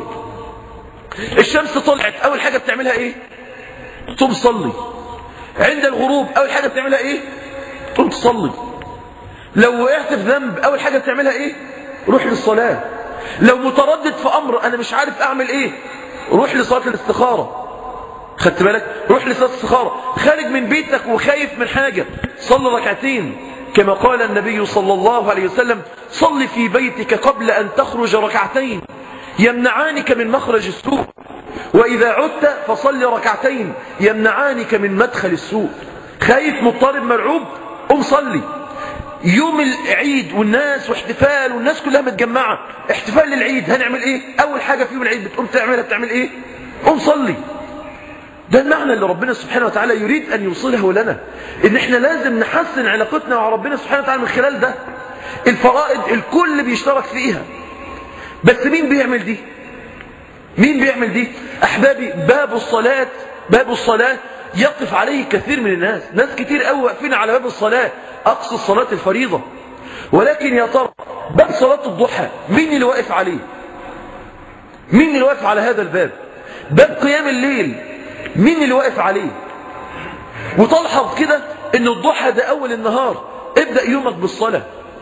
S1: الشمس طلعت أول حاجة بتعملها إيه تقوم تصلي عند الغروب أول حاجة بتعملها إيه تقوم تصلي لو وقعت في ذنب اول حاجه بتعملها ايه روح للصلاه لو متردد في امر انا مش عارف اعمل ايه روح لصلاه الاستخاره خدت بالك روح لصلاه الاستخاره خارج من بيتك وخايف من حاجه صلي ركعتين كما قال النبي صلى الله عليه وسلم صل في بيتك قبل أن تخرج ركعتين يمنعانك من مخرج السوء وإذا عدت فصل ركعتين يمنعانك من مدخل السوء خايف مضطرب مرعوب قم صلي يوم العيد والناس واحتفال والناس كلها متجمعة احتفال للعيد هنعمل ايه اول حاجة في يوم العيد بتقوم تعملها بتعمل ايه قم صلي ده المعنى اللي ربنا سبحانه وتعالى يريد ان يوصله لنا ان احنا لازم نحسن علاقتنا مع ربنا سبحانه وتعالى من خلال ده الفرائض الكل بيشترك فيها بس مين بيعمل دي مين بيعمل دي احبابي باب الصلاة باب الصلاة يقف عليه كثير من الناس ناس كتير قوي واقفين على باب الصلاة اقصى الصلاة الفريضة ولكن يا ترى باب صلاة الضحى مين اللي واقف عليه مين اللي واقف على هذا الباب باب قيام الليل مين اللي واقف عليه وتلحظ كده ان الضحى ده اول النهار ابدأ يومك بالصلاة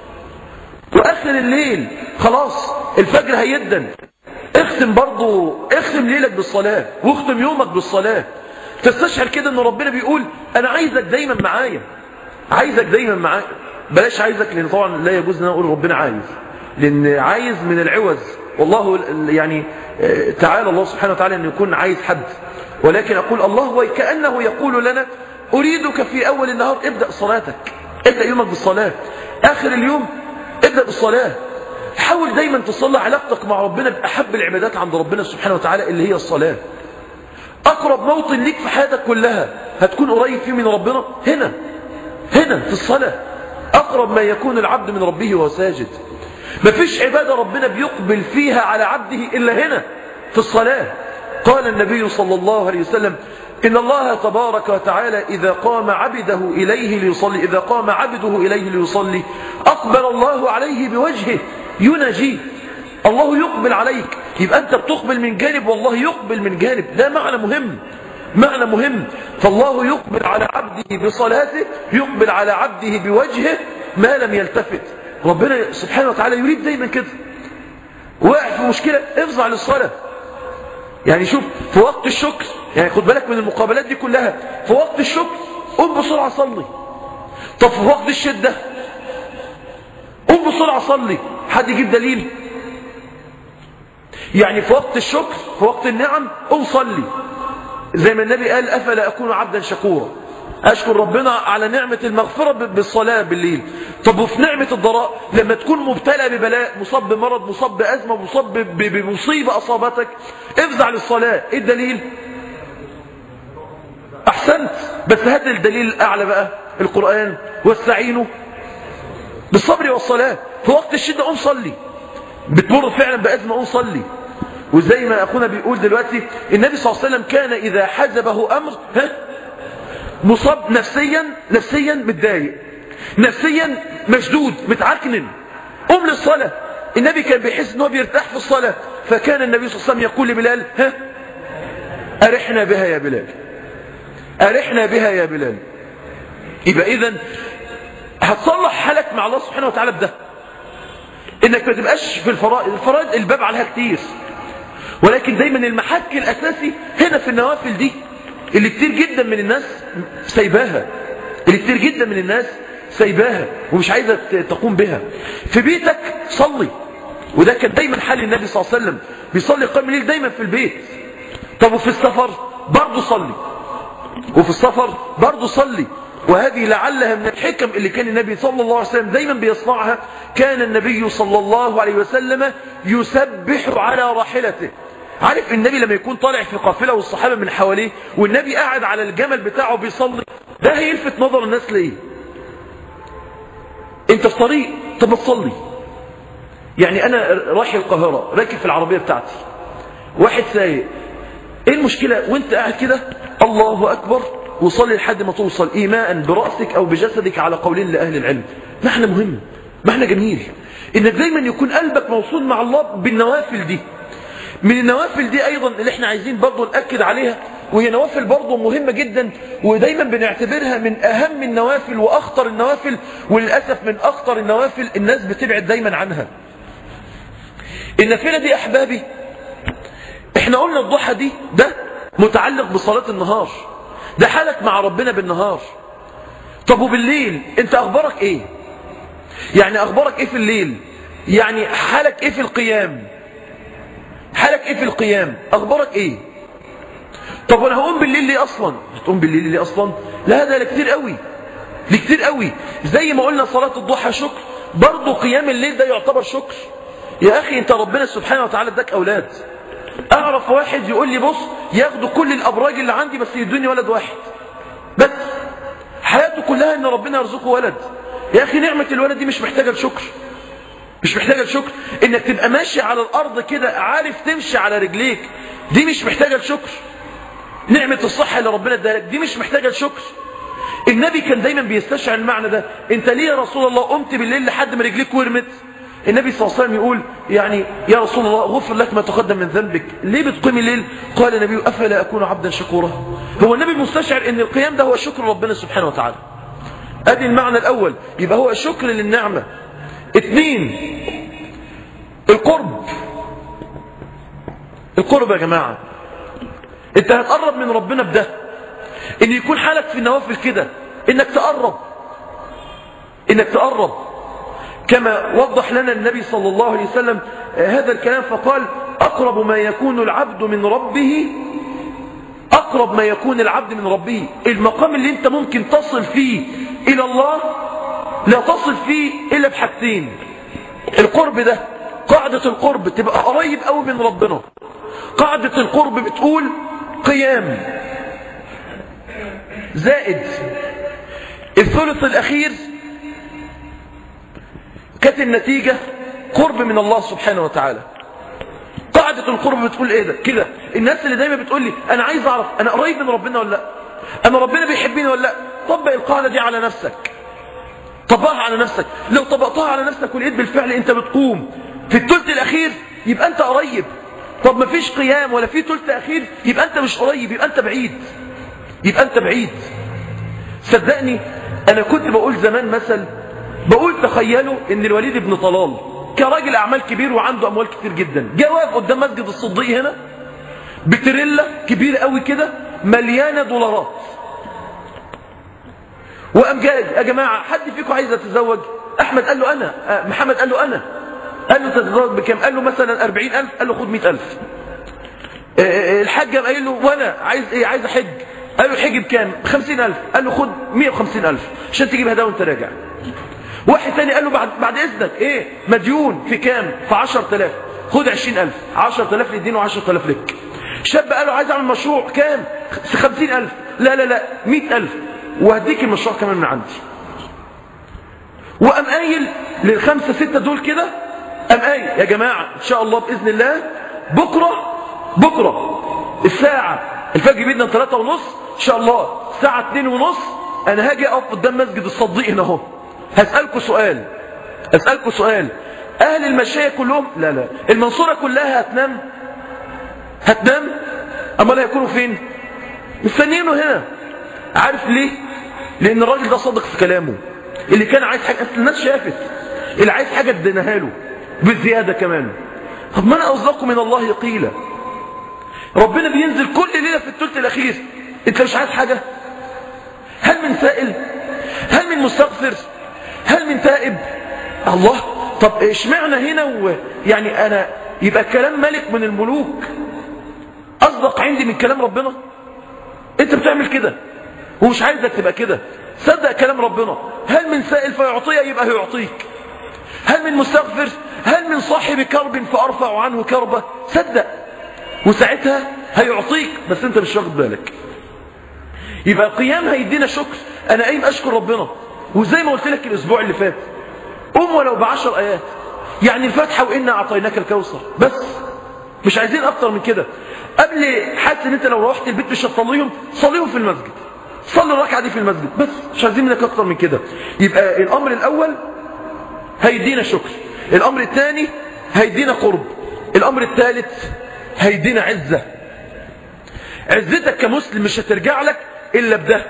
S1: واخر الليل خلاص الفجر هيدن اختم برضو اختم ليلك بالصلاة واختم يومك بالصلاة تستشعر كده ان ربنا بيقول انا عايزك دايما معايا عايزك دايما معايا بلاش عايزك لان طبعا لا يجوز ان اقول ربنا عايز لان عايز من العوز والله يعني تعالى الله سبحانه وتعالى ان يكون عايز حد ولكن اقول الله وكانه يقول لنا اريدك في اول النهار ابدا صلاتك ابدا يومك بالصلاه اخر اليوم ابدا بالصلاه حاول دايما تصلي علاقتك مع ربنا باحب العبادات عند ربنا سبحانه وتعالى اللي هي الصلاه اقرب موطن ليك في حياتك كلها هتكون قريب فيه من ربنا هنا هنا في الصلاه اقرب ما يكون العبد من ربه وهو ساجد مفيش عباده ربنا بيقبل فيها على عبده الا هنا في الصلاه قال النبي صلى الله عليه وسلم إن الله تبارك وتعالى إذا قام عبده إليه ليصلي إذا قام عبده إليه ليصلي أقبل الله عليه بوجهه ينجي الله يقبل عليك يبقى أنت بتقبل من جانب والله يقبل من جانب ده معنى مهم معنى مهم فالله يقبل على عبده بصلاته يقبل على عبده بوجهه ما لم يلتفت ربنا سبحانه وتعالى يريد دايما كده واقع في مشكلة افزع للصلاة يعني شوف في وقت الشكر يعني خد بالك من المقابلات دي كلها في وقت الشكر قم بسرعة صلي طب في وقت الشدة قم بسرعة صلي حد يجيب دليل يعني في وقت الشكر في وقت النعم قم صلي زي ما النبي قال أفلا أكون عبدا شكورا أشكر ربنا على نعمة المغفرة بالصلاة بالليل طب وفي نعمة الضراء لما تكون مبتلى ببلاء مصاب بمرض مصاب بأزمة مصاب بمصيبة أصابتك افزع للصلاة ايه الدليل أحسنت بس هات الدليل الأعلى بقى القرآن واستعينوا بالصبر والصلاة في وقت الشدة قوم صلي بتمر فعلا بأزمة قوم صلي وزي ما أخونا بيقول دلوقتي النبي صلى الله عليه وسلم كان إذا حزبه أمر ها مصاب نفسيا نفسيا متضايق نفسيا مشدود متعكنن قم للصلاة النبي كان بيحس ان هو بيرتاح في الصلاة فكان النبي صلى الله عليه وسلم يقول لبلال ها أرحنا بها يا بلال أرحنا بها يا بلال يبقى إذا هتصلح حالك مع الله سبحانه وتعالى بده انك ما تبقاش في الفرائض الفرائض الباب عليها كتير ولكن دايما المحك الأساسي هنا في النوافل دي اللي كتير جدا من الناس سايباها اللي كتير جدا من الناس سايباها ومش عايزة تقوم بها في بيتك صلي وده كان دايما حال النبي صلى الله عليه وسلم بيصلي قيام الليل دايما في البيت طب وفي السفر برضه صلي وفي السفر برضه صلي وهذه لعلها من الحكم اللي كان النبي صلى الله عليه وسلم دايما بيصنعها كان النبي صلى الله عليه وسلم يسبح على راحلته عارف النبي لما يكون طالع في قافلة والصحابة من حواليه والنبي قاعد على الجمل بتاعه بيصلي ده هيلفت نظر الناس ليه انت في طريق طب ما تصلي يعني انا رايح القاهرة راكب في العربية بتاعتي واحد سايق ايه المشكلة وانت قاعد كده الله اكبر وصلي لحد ما توصل ايماء برأسك او بجسدك على قولين لأهل العلم معنى مهم معنى جميل انك دايما يكون قلبك موصول مع الله بالنوافل دي من النوافل دي ايضا اللي احنا عايزين برضو نأكد عليها وهي نوافل برضو مهمة جدا ودايما بنعتبرها من اهم النوافل واخطر النوافل وللأسف من اخطر النوافل الناس بتبعد دايما عنها النافلة دي احبابي احنا قلنا الضحى دي ده متعلق بصلاة النهار ده حالك مع ربنا بالنهار طب وبالليل انت اخبارك ايه يعني اخبارك ايه في الليل يعني حالك ايه في القيام حالك ايه في القيام اخبارك ايه طب انا هقوم بالليل ليه اصلا هتقوم بالليل ليه اصلا لا ده لكتير قوي لكتير قوي زي ما قلنا صلاة الضحى شكر برضه قيام الليل ده يعتبر شكر يا اخي انت ربنا سبحانه وتعالى اداك اولاد اعرف واحد يقول لي بص ياخدوا كل الابراج اللي عندي بس يدوني ولد واحد بس حياته كلها ان ربنا يرزقه ولد يا اخي نعمة الولد دي مش محتاجة لشكر مش محتاجة لشكر انك تبقى ماشي على الارض كده عارف تمشي على رجليك دي مش محتاجة لشكر نعمة الصحة اللي ربنا اداها لك دي مش محتاجة لشكر النبي كان دايما بيستشعر المعنى ده انت ليه يا رسول الله قمت بالليل لحد ما رجليك ورمت النبي صلى الله عليه وسلم يقول يعني يا رسول الله غفر لك ما تقدم من ذنبك ليه بتقيم الليل قال النبي افلا اكون عبدا شكورا هو النبي مستشعر ان القيام ده هو شكر ربنا سبحانه وتعالى ادي المعنى الاول يبقى هو شكر للنعمة اثنين القرب القرب يا جماعة انت هتقرب من ربنا بده ان يكون حالك في النوافل كده انك تقرب انك تقرب كما وضح لنا النبي صلى الله عليه وسلم هذا الكلام فقال اقرب ما يكون العبد من ربه اقرب ما يكون العبد من ربه المقام اللي انت ممكن تصل فيه الى الله لا تصل فيه الا بحاجتين القرب ده قاعدة القرب تبقى قريب قوي من ربنا قاعدة القرب بتقول قيام زائد الثلث الأخير كانت النتيجة قرب من الله سبحانه وتعالى قاعدة القرب بتقول ايه ده كده الناس اللي دايما بتقول لي انا عايز اعرف انا قريب من ربنا ولا لا انا ربنا بيحبني ولا لا طبق القاعدة دي على نفسك طبقها على نفسك لو طبقتها على نفسك ولقيت بالفعل انت بتقوم في الثلث الاخير يبقى انت قريب طب ما فيش قيام ولا في ثلث اخير يبقى انت مش قريب يبقى انت بعيد يبقى انت بعيد صدقني انا كنت بقول زمان مثل بقول تخيلوا ان الوليد بن طلال كراجل اعمال كبير وعنده اموال كتير جدا جه واقف قدام مسجد الصديق هنا بتريلا كبير قوي كده مليانه دولارات وقام جاء يا جماعه حد فيكم عايز يتزوج احمد قال له انا آه، محمد قال له انا قال له تتزوج بكام قال له مثلا 40000 قال له خد 100000 آه، آه، الحاج قام قايل له وانا عايز ايه عايز احج قال له الحج بكام 50000 قال له خد 150000 عشان تجيب هدايا وانت راجع واحد تاني قال له بعد بعد اذنك ايه مديون في كام في 10000 خد 20000 10000 للدين و10000 لك شاب قال له عايز اعمل مشروع كام 50000 لا لا لا 100000 وهديك المشروع كمان من عندي وقام قايل للخمسه سته دول كده قام قايل يا جماعه ان شاء الله باذن الله بكره بكره الساعه الفجر بيدنا 3 ونص ان شاء الله الساعه 2 ونص انا هاجي اقف قدام مسجد الصديق هنا اهو هسالكم سؤال اسالكم سؤال اهل المشايه كلهم لا لا المنصوره كلها هتنام هتنام امال هيكونوا فين مستنيينه هنا عارف ليه لان الراجل ده صادق في كلامه اللي كان عايز حاجه أصل الناس شافت اللي عايز حاجه اديناها له بالزياده كمان طب ما انا اصدق من الله قيلا ربنا بينزل كل ليله في الثلث الاخير انت مش عايز حاجه هل من سائل هل من مستغفر هل من تائب الله طب اشمعنى هنا و... يعني انا يبقى كلام ملك من الملوك اصدق عندي من كلام ربنا انت بتعمل كده ومش عايزك تبقى كده صدق كلام ربنا هل من سائل فيعطيه يبقى هيعطيك هل من مستغفر هل من صاحب كرب فارفع عنه كربه صدق وساعتها هيعطيك بس انت مش واخد بالك يبقى القيام هيدينا شكر انا قايم اشكر ربنا وزي ما قلت لك الاسبوع اللي فات قوم ولو بعشر ايات يعني الفاتحه وانا اعطيناك الكوثر بس مش عايزين اكتر من كده قبل حاسس ان انت لو روحت البيت مش هتصليهم صليهم في المسجد صلي الركعه دي في المسجد بس مش عايزين منك اكتر من كده يبقى الامر الاول هيدينا شكر الامر الثاني هيدينا قرب الامر الثالث هيدينا عزه عزتك كمسلم مش هترجع لك الا بده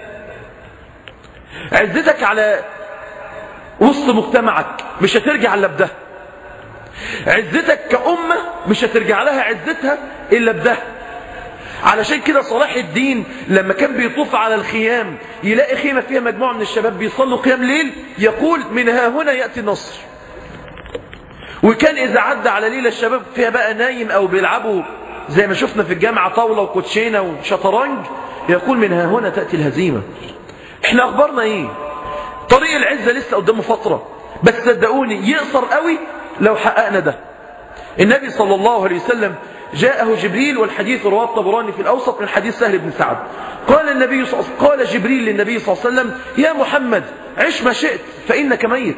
S1: عزتك على وسط مجتمعك مش هترجع الا بده عزتك كأمة مش هترجع لها عزتها إلا بده علشان كده صلاح الدين لما كان بيطوف على الخيام يلاقي خيمة فيها مجموعة من الشباب بيصلوا قيام ليل يقول من ها هنا يأتي النصر وكان إذا عدى على ليلة الشباب فيها بقى نايم أو بيلعبوا زي ما شفنا في الجامعة طاولة وكوتشينة وشطرنج يقول من ها هنا تأتي الهزيمة احنا أخبارنا ايه طريق العزة لسه قدامه فترة بس صدقوني يقصر قوي لو حققنا ده النبي صلى الله عليه وسلم جاءه جبريل والحديث رواه الطبراني في الأوسط من حديث سهل بن سعد قال النبي صلى قال جبريل للنبي صلى الله عليه وسلم يا محمد عش ما شئت فإنك ميت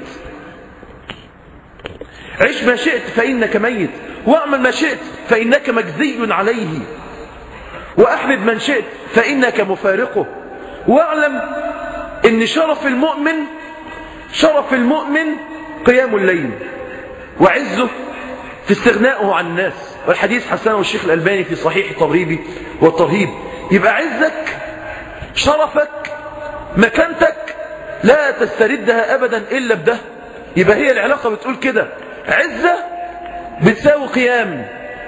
S1: عش ما شئت فإنك ميت واعمل ما شئت فإنك مجزي عليه وأحبب من شئت فإنك مفارقه واعلم ان شرف المؤمن شرف المؤمن قيام الليل وعزه في استغنائه عن الناس والحديث حسنه الشيخ الألباني في صحيح ترغيبي والترهيب يبقى عزك شرفك مكانتك لا تستردها أبدا إلا بده يبقى هي العلاقة بتقول كده عزة بتساوي قيام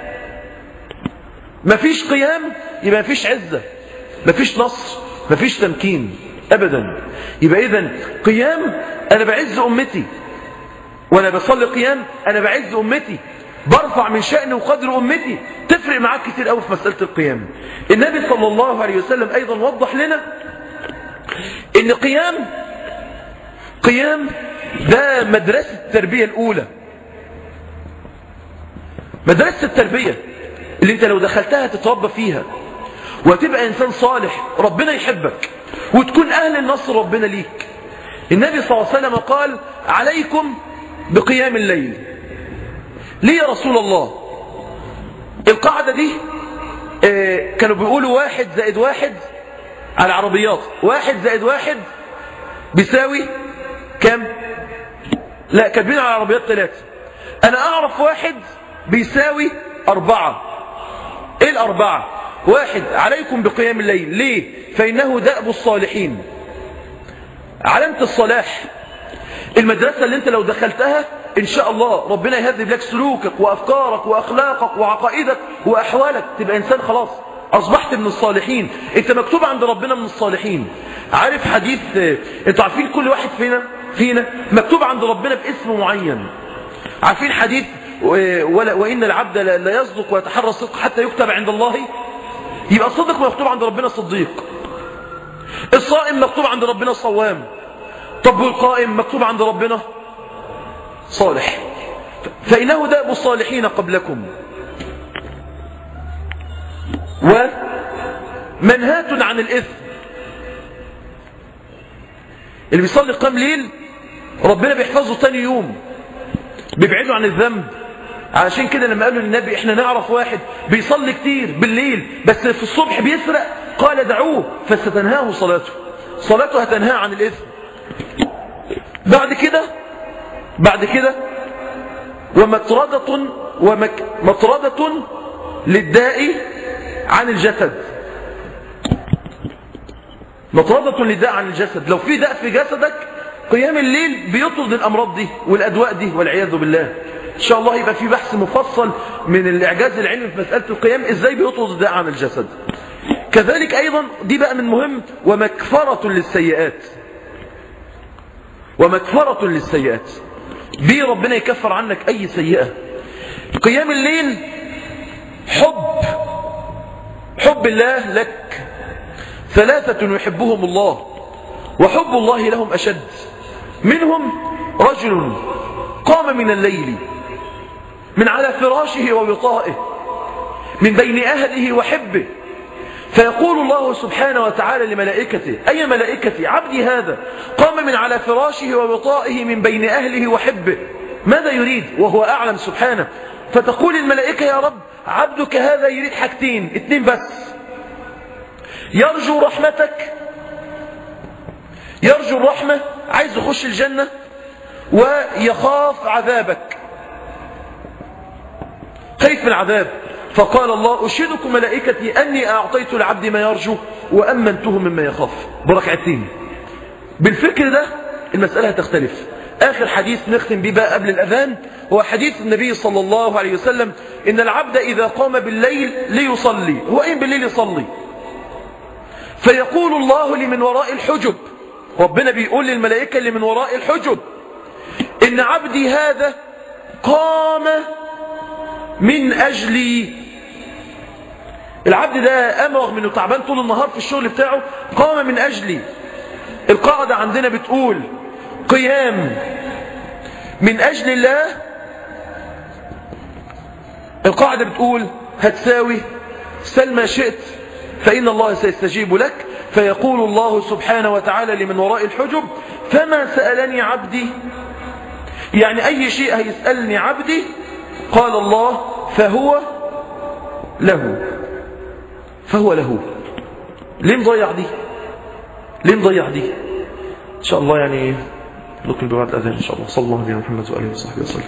S1: مفيش قيام يبقى مفيش عزة مفيش نصر مفيش تمكين أبدا يبقى إذا قيام أنا بعز أمتي وأنا بصلي قيام أنا بعز أمتي برفع من شأن وقدر أمتي تفرق معاك كتير قوي في مسألة القيام النبي صلى الله عليه وسلم أيضا وضح لنا إن قيام قيام ده مدرسة التربية الأولى مدرسة التربية اللي انت لو دخلتها تتربى فيها وتبقى إنسان صالح ربنا يحبك وتكون أهل النصر ربنا ليك النبي صلى الله عليه وسلم قال عليكم بقيام الليل ليه يا رسول الله القاعدة دي اه كانوا بيقولوا واحد زائد واحد على العربيات واحد زائد واحد بيساوي كم لا كاتبين على العربيات ثلاثة أنا أعرف واحد بيساوي أربعة إيه الأربعة واحد عليكم بقيام الليل ليه فإنه دأب الصالحين علامة الصلاح المدرسة اللي انت لو دخلتها ان شاء الله ربنا يهذب لك سلوكك وافكارك واخلاقك وعقائدك واحوالك تبقى انسان خلاص اصبحت من الصالحين انت مكتوب عند ربنا من الصالحين عارف حديث انتوا عارفين كل واحد فينا فينا مكتوب عند ربنا باسم معين عارفين حديث ولا وان العبد لا يصدق ويتحرى الصدق حتى يكتب عند الله يبقى الصدق مكتوب عند ربنا صديق الصائم مكتوب عند ربنا صوام طب والقائم مكتوب عند ربنا صالح فإنه داب الصالحين قبلكم ومنهات عن الإثم اللي بيصلي قام ليل ربنا بيحفظه تاني يوم بيبعده عن الذنب علشان كده لما قالوا للنبي احنا نعرف واحد بيصلي كتير بالليل بس في الصبح بيسرق قال دعوه فستنهاه صلاته صلاته هتنهاه عن الإثم بعد كده بعد كده ومطردة ومك مطردة للداء عن الجسد مطردة للداء عن الجسد لو في داء في جسدك قيام الليل بيطرد الأمراض دي والأدواء دي والعياذ بالله إن شاء الله يبقى في بحث مفصل من الإعجاز العلمي في مسألة القيام إزاي بيطرد الداء عن الجسد كذلك أيضا دي بقى من مهم ومكفرة للسيئات ومكفرة للسيئات بيه ربنا يكفر عنك أي سيئة قيام الليل حب حب الله لك ثلاثة يحبهم الله وحب الله لهم أشد منهم رجل قام من الليل من على فراشه ووطائه من بين أهله وحبه فيقول الله سبحانه وتعالى لملائكته أي ملائكتي عبدي هذا قام من على فراشه ووطائه من بين أهله وحبه ماذا يريد وهو أعلم سبحانه فتقول الملائكة يا رب عبدك هذا يريد حاجتين اتنين بس يرجو رحمتك يرجو الرحمة عايز يخش الجنة ويخاف عذابك خايف من العذاب فقال الله أشهدكم ملائكتي أني أعطيت العبد ما يرجو وأمنته مما يخاف بركعتين بالفكر ده المسألة هتختلف آخر حديث نختم بيه بقى قبل الأذان هو حديث النبي صلى الله عليه وسلم إن العبد إذا قام بالليل ليصلي هو إيه بالليل يصلي فيقول الله لمن وراء الحجب ربنا بيقول للملائكة اللي من وراء الحجب إن عبدي هذا قام من أجلي العبد ده قام رغم انه تعبان طول النهار في الشغل بتاعه قام من أجلي القاعدة عندنا بتقول قيام من أجل الله القاعدة بتقول هتساوي سل ما شئت فإن الله سيستجيب لك فيقول الله سبحانه وتعالى لمن وراء الحجب فما سألني عبدي يعني أي شيء هيسألني عبدي قال الله فهو له فهو له ليه مضيع دي ليه مضيع دي إن شاء الله يعني نكمل بعد الأذان إن شاء الله صلى الله عليه محمد وآله وصحبه وسلم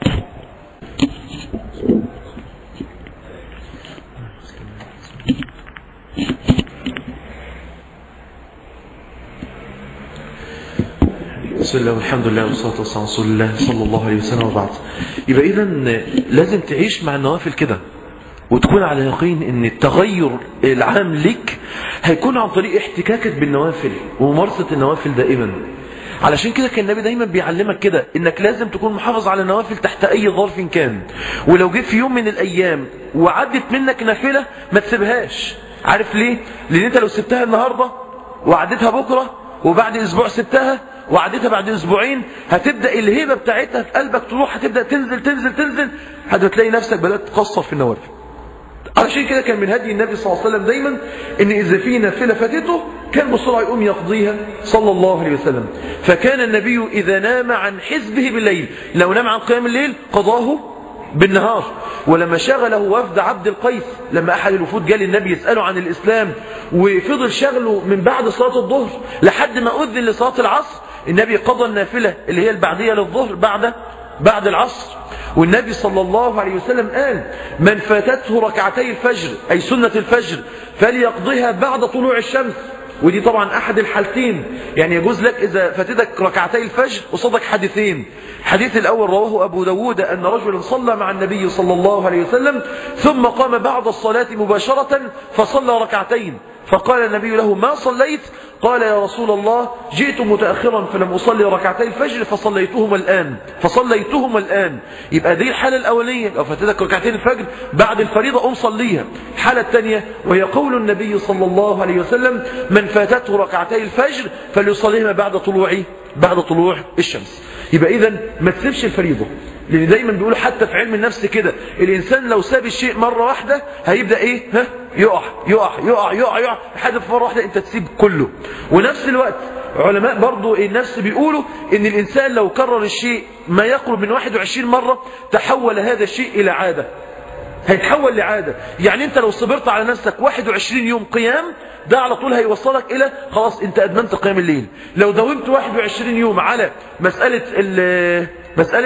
S1: بسم الله والحمد لله والصلاة والسلام على رسول الله صلى الله عليه وسلم وبعد يبقى إذا لازم تعيش مع النوافل كده وتكون على يقين ان التغير العام لك هيكون عن طريق احتكاكك بالنوافل وممارسة النوافل دائما علشان كده كان النبي دايما بيعلمك كده انك لازم تكون محافظ على النوافل تحت اي ظرف كان ولو جيت في يوم من الايام وعدت منك نافلة ما تسيبهاش عارف ليه لان انت لو سبتها النهاردة وعدتها بكرة وبعد اسبوع سبتها وعدتها بعد اسبوعين هتبدا الهيبه بتاعتها في قلبك تروح هتبدا تنزل تنزل تنزل حتى تلاقي نفسك بدات تقصر في النوافل علشان كده كان من هدي النبي صلى الله عليه وسلم دايما ان اذا في نافله فاتته كان بسرعه يقوم يقضيها صلى الله عليه وسلم فكان النبي اذا نام عن حزبه بالليل لو نام عن قيام الليل قضاه بالنهار ولما شغله وفد عبد القيس لما احد الوفود جاء للنبي يساله عن الاسلام وفضل شغله من بعد صلاه الظهر لحد ما اذن لصلاه العصر النبي قضى النافله اللي هي البعديه للظهر بعد بعد العصر والنبي صلى الله عليه وسلم قال من فاتته ركعتي الفجر أي سنة الفجر فليقضيها بعد طلوع الشمس ودي طبعا أحد الحالتين يعني يجوز لك إذا فاتتك ركعتي الفجر وصدك حديثين الحديث الأول رواه أبو داود أن رجلا صلى مع النبي صلى الله عليه وسلم ثم قام بعد الصلاة مباشرة فصلى ركعتين فقال النبي له ما صليت قال يا رسول الله جئت متأخرا فلم أصلي ركعتي الفجر فصليتهما الآن فصليتهما الآن يبقى دي الحالة الأولية لو فاتتك ركعتين الفجر بعد الفريضة قم صليها الحالة الثانية وهي قول النبي صلى الله عليه وسلم من فاتته ركعتي الفجر فليصليهما بعد طلوع بعد طلوع الشمس يبقى إذا ما تسيبش الفريضة لان دايما بيقولوا حتى في علم النفس كده الانسان لو ساب الشيء مره واحده هيبدا ايه ها يقع يقع يقع يقع يقع لحد في مره واحده انت تسيب كله ونفس الوقت علماء برضو النفس بيقولوا ان الانسان لو كرر الشيء ما يقرب من 21 مره تحول هذا الشيء الى عاده هيتحول لعادة يعني انت لو صبرت على نفسك 21 يوم قيام ده على طول هيوصلك الى خلاص انت ادمنت قيام الليل لو داومت 21 يوم على مسألة ال مسألة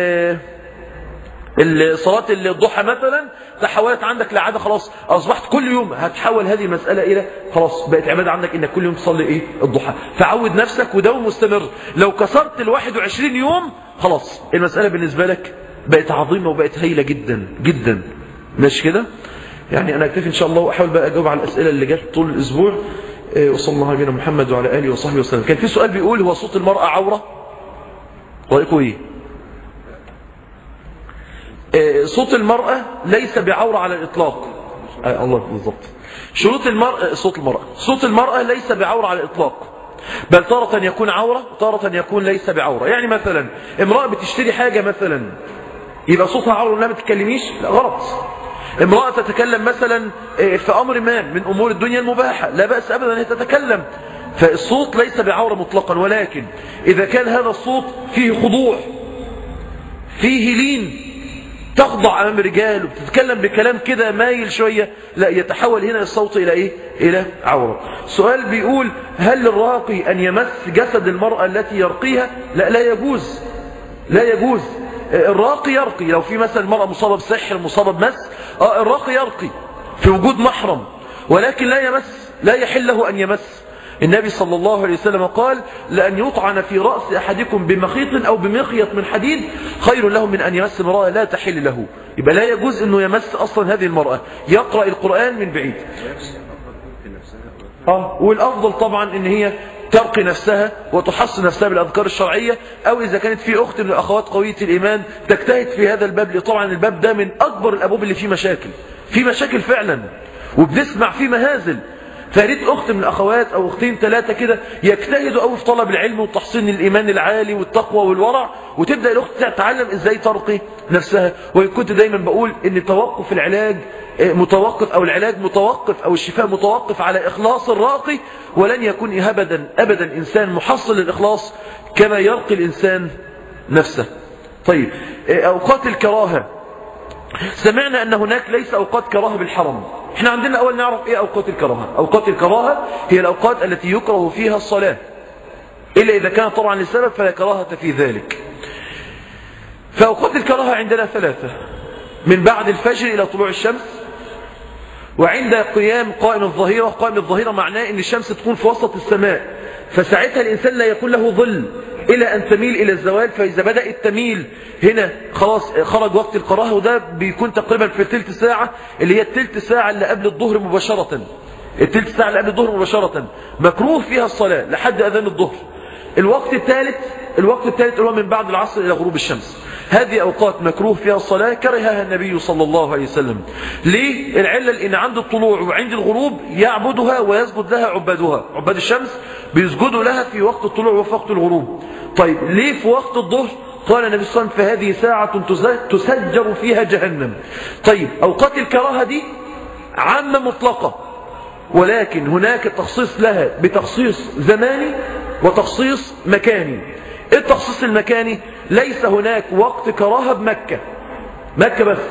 S1: ال صلاة الضحى مثلا تحولت عندك لعادة خلاص أصبحت كل يوم هتحول هذه المسألة إلى خلاص بقت عبادة عندك إنك كل يوم تصلي إيه الضحى فعود نفسك ودوم مستمر لو كسرت ال 21 يوم خلاص المسألة بالنسبة لك بقت عظيمة وبقت هايلة جدا جدا ماشي كده يعني أنا أكتفي إن شاء الله وأحاول بقى أجاوب على الأسئلة اللي جت طول الأسبوع وصلى الله على محمد وعلى آله وصحبه وسلم كان في سؤال بيقول هو صوت المرأة عورة رأيكم إيه صوت المرأة ليس بعورة على الإطلاق آه الله بالضبط شروط المرأة صوت المرأة صوت المرأة ليس بعورة على الإطلاق بل تارة يكون عورة وتارة يكون ليس بعورة يعني مثلا امرأة بتشتري حاجة مثلا يبقى صوتها عورة لا ما تتكلميش لا غلط امرأة تتكلم مثلا في أمر ما من أمور الدنيا المباحة لا بأس أبدا أن تتكلم فالصوت ليس بعورة مطلقا ولكن إذا كان هذا الصوت فيه خضوع فيه لين تخضع أمام رجال وبتتكلم بكلام كده مايل شوية لا يتحول هنا الصوت إلى إيه؟ إلى عورة سؤال بيقول هل للراقي أن يمس جسد المرأة التي يرقيها لا لا يجوز لا يجوز الراقي يرقي لو في مثلا المرأة مصابة بسحر مصابة بمس آه الراقي يرقي في وجود محرم ولكن لا يمس لا يحل له أن يمس النبي صلى الله عليه وسلم قال لأن يطعن في رأس أحدكم بمخيط أو بمخيط من حديد خير له من أن يمس امرأة لا تحل له يبقى لا يجوز أنه يمس أصلا هذه المرأة يقرأ القرآن من بعيد آه والأفضل طبعا أن هي ترقي نفسها وتحصن نفسها بالأذكار الشرعية أو إذا كانت في أخت من الأخوات قوية الإيمان تجتهد في هذا الباب طبعا الباب ده من أكبر الأبواب اللي فيه مشاكل في مشاكل فعلا وبنسمع فيه مهازل فريد أخت من الأخوات أو أختين ثلاثة كده يجتهدوا قوي في طلب العلم وتحصين الإيمان العالي والتقوى والورع وتبدأ الأخت تتعلم إزاي ترقي نفسها وإن كنت دايما بقول إن توقف العلاج متوقف أو العلاج متوقف أو الشفاء متوقف على إخلاص الراقي ولن يكون أبدا أبدا إنسان محصل للإخلاص كما يرقي الإنسان نفسه طيب أوقات الكراهة سمعنا أن هناك ليس أوقات كراهة بالحرم احنا عندنا أول نعرف إيه أوقات الكراهة أوقات الكراهة هي الأوقات التي يكره فيها الصلاة إلا إذا كان طبعا لسبب فلا كراهة في ذلك فأوقات الكراهة عندنا ثلاثة من بعد الفجر إلى طلوع الشمس وعند قيام قائم الظهيرة قائم الظهيرة معناه أن الشمس تكون في وسط السماء فساعتها الإنسان لا يكون له ظل إلى أن تميل إلى الزوال فإذا بدأت تميل هنا خلاص خرج وقت القراءة وده بيكون تقريبا في تلت ساعة اللي هي التلت ساعة اللي قبل الظهر مباشرة التلت ساعة اللي قبل الظهر مباشرة مكروه فيها الصلاة لحد أذان الظهر الوقت الثالث الوقت الثالث اللي هو من بعد العصر إلى غروب الشمس هذه أوقات مكروه فيها الصلاة كرهها النبي صلى الله عليه وسلم ليه؟ العلة لأن عند الطلوع وعند الغروب يعبدها ويسجد لها عبادها عباد الشمس بيسجدوا لها في وقت الطلوع وفي وقت الغروب طيب ليه في وقت الظهر قال النبي صلى الله عليه وسلم فهذه ساعة تسجر فيها جهنم طيب أوقات الكراهة دي عامة مطلقة ولكن هناك تخصيص لها بتخصيص زماني وتخصيص مكاني التخصيص المكاني ليس هناك وقت كراهة بمكة مكة بس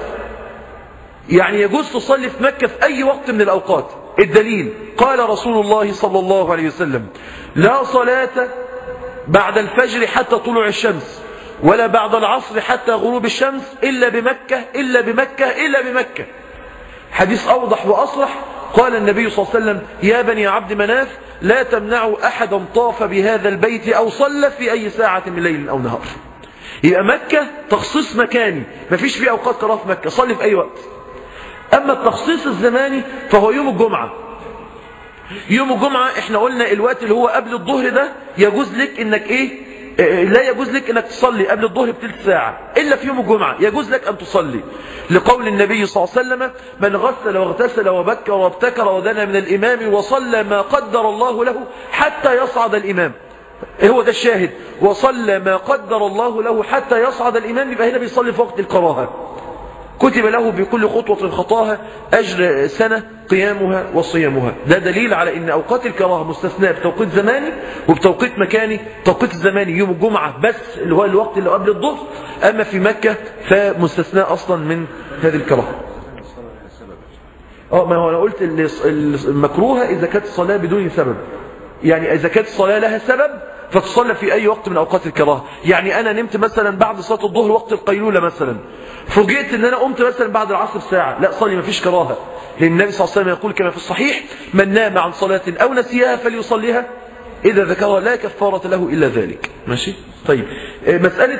S1: يعني يجوز تصلي في مكة في أي وقت من الأوقات الدليل قال رسول الله صلى الله عليه وسلم لا صلاة بعد الفجر حتى طلوع الشمس ولا بعد العصر حتى غروب الشمس إلا بمكة إلا بمكة إلا بمكة حديث أوضح وأصرح قال النبي صلى الله عليه وسلم يا بني عبد مناف لا تمنعوا أحدا طاف بهذا البيت أو صلى في أي ساعة من ليل أو نهار يبقى مكة تخصيص مكاني مفيش فيه أوقات قراءة في مكة صلي في أي وقت أما التخصيص الزماني فهو يوم الجمعة يوم الجمعة احنا قلنا الوقت اللي هو قبل الظهر ده يجوز لك انك ايه لا يجوز لك انك تصلي قبل الظهر بثلث ساعة الا في يوم الجمعة يجوز لك ان تصلي لقول النبي صلى الله عليه وسلم من غسل واغتسل وبكر وابتكر ودنا من الامام وصلى ما قدر الله له حتى يصعد الامام هو ده الشاهد وصلى ما قدر الله له حتى يصعد الامام يبقى هنا بيصلي في وقت الكراهه كتب له بكل خطوة خطاها أجر سنة قيامها وصيامها ده دليل على أن أوقات الكراهة مستثناء بتوقيت زماني وبتوقيت مكاني توقيت الزماني يوم الجمعة بس اللي هو الوقت اللي قبل الظهر أما في مكة فمستثناء أصلا من هذه الكراهة اه ما هو أنا قلت المكروهة إذا كانت الصلاة بدون سبب يعني إذا كانت الصلاة لها سبب فتصلى في أي وقت من أوقات الكراهة يعني أنا نمت مثلا بعد صلاة الظهر وقت القيلولة مثلا فوجئت أن أنا قمت مثلا بعد العصر ساعة لا صلي ما فيش كراهة لأن النبي صلى الله عليه وسلم يقول كما في الصحيح من نام عن صلاة أو نسيها فليصليها إذا ذكرها لا كفارة له إلا ذلك ماشي طيب مسألة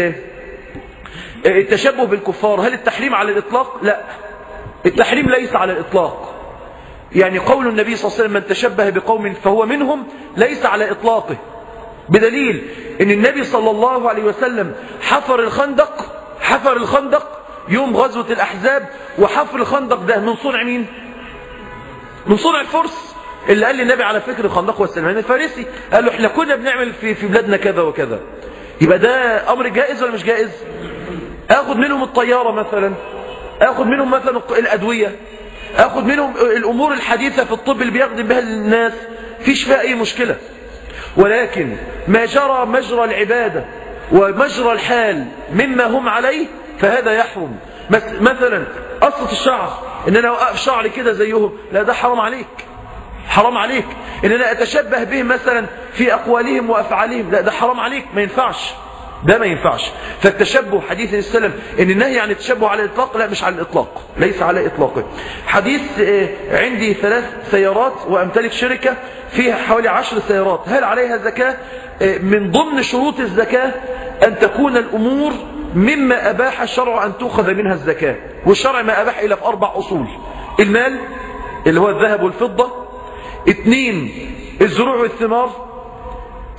S1: التشبه بالكفار هل التحريم على الإطلاق لا التحريم ليس على الإطلاق يعني قول النبي صلى الله عليه وسلم من تشبه بقوم فهو منهم ليس على إطلاقه بدليل ان النبي صلى الله عليه وسلم حفر الخندق حفر الخندق يوم غزوة الأحزاب وحفر الخندق ده من صنع مين من صنع الفرس اللي قال للنبي على فكر الخندق والسلمان الفارسي قال له احنا كنا بنعمل في, في بلادنا كذا وكذا يبقى ده أمر جائز ولا مش جائز اخد منهم الطيارة مثلا اخد منهم مثلا الأدوية اخد منهم الأمور الحديثة في الطب اللي بيخدم بها الناس فيش فيها أي مشكلة ولكن ما جرى مجرى العبادة ومجرى الحال مما هم عليه فهذا يحرم مثلا قصة الشعر ان انا اوقف شعري كده زيهم لا ده حرام عليك حرام عليك ان انا اتشبه بهم مثلا في اقوالهم وافعالهم لا ده حرام عليك ما ينفعش ده ما ينفعش فالتشبه حديث السلام ان النهي عن التشبه على الاطلاق لا مش على الاطلاق ليس على اطلاقه حديث عندي ثلاث سيارات وامتلك شركة فيها حوالي عشر سيارات هل عليها زكاة من ضمن شروط الزكاة ان تكون الامور مما اباح الشرع ان تؤخذ منها الزكاة والشرع ما اباح الا في اربع اصول المال اللي هو الذهب والفضة اثنين الزروع والثمار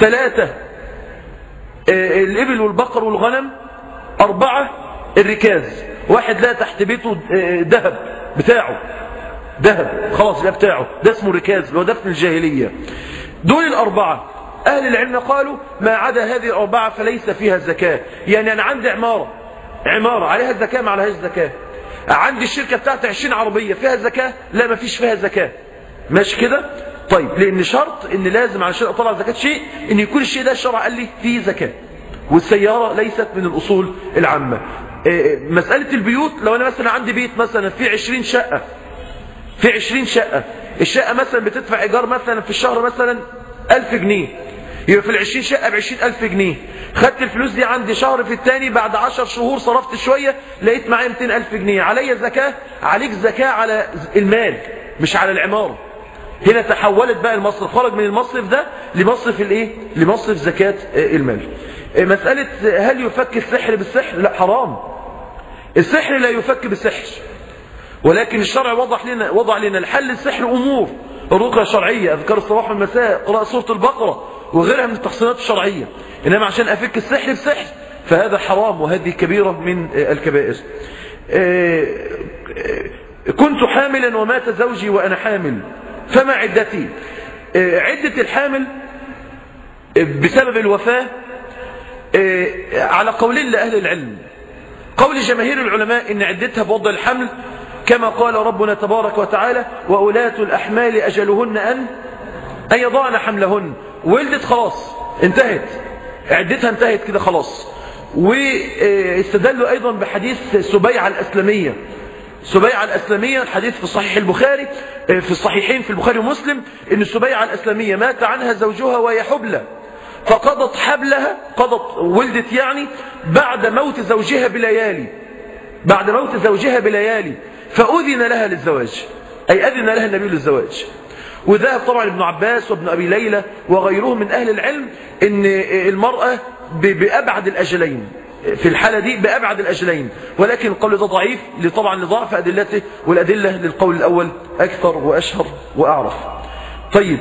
S1: ثلاثة آه، الإبل والبقر والغنم أربعة الركاز واحد لا تحت بيته آه، ذهب بتاعه ذهب خلاص ده بتاعه ده اسمه ركاز اللي هو دفن الجاهلية دول الأربعة أهل العلم قالوا ما عدا هذه الأربعة فليس فيها زكاة يعني أنا عندي عمارة عمارة عليها الزكاة ما عليهاش زكاة عندي الشركة بتاعتي 20 عربية فيها زكاة لا ما فيش فيها زكاة ماشي كده طيب لأن شرط إن لازم علشان أطلع زكاة شيء إن يكون الشيء ده الشرع قال لي فيه زكاة والسيارة ليست من الأصول العامة إيه، مسألة البيوت لو أنا مثلا عندي بيت مثلا فيه 20 شقة في 20 شقة الشقة مثلا بتدفع إيجار مثلا في الشهر مثلا 1000 جنيه يبقى في ال 20 شقة ب 20000 جنيه خدت الفلوس دي عندي شهر في الثاني بعد 10 شهور صرفت شوية لقيت معايا 200000 جنيه عليا زكاة عليك زكاة على المال مش على العمارة هنا تحولت بقى المصرف خرج من المصرف ده لمصرف الايه لمصرف زكاة آه، المال آه، مسألة آه، هل يفك السحر بالسحر لا حرام السحر لا يفك بالسحر ولكن الشرع وضح لنا وضع لنا الحل السحر امور الرقيه الشرعيه اذكار الصباح والمساء قراءه سوره البقره وغيرها من التحصينات الشرعيه انما عشان افك السحر بسحر فهذا حرام وهذه كبيره من آه، الكبائر آه، آه، كنت حاملا ومات زوجي وانا حامل فما عدتي آه، عده الحامل آه، بسبب الوفاه آه، على قولين لاهل العلم قول جماهير العلماء ان عدتها بوضع الحمل كما قال ربنا تبارك وتعالى وأولاة الأحمال أجلهن أن أن يضعن حملهن ولدت خلاص انتهت عدتها انتهت كده خلاص واستدلوا أيضا بحديث سبيعة الأسلمية سبيعة الأسلمية الحديث في صحيح البخاري في الصحيحين في البخاري ومسلم ان سبيعة الأسلمية مات عنها زوجها وهي حبلى فقضت حبلها قضت ولدت يعني بعد موت زوجها بليالي بعد موت زوجها بليالي فأذن لها للزواج أي أذن لها النبي للزواج وذهب طبعا ابن عباس وابن أبي ليلى وغيرهم من أهل العلم أن المرأة ب- بأبعد الأجلين في الحالة دي بأبعد الأجلين ولكن القول ده ضعيف طبعا لضعف أدلته والأدلة للقول الأول أكثر وأشهر وأعرف طيب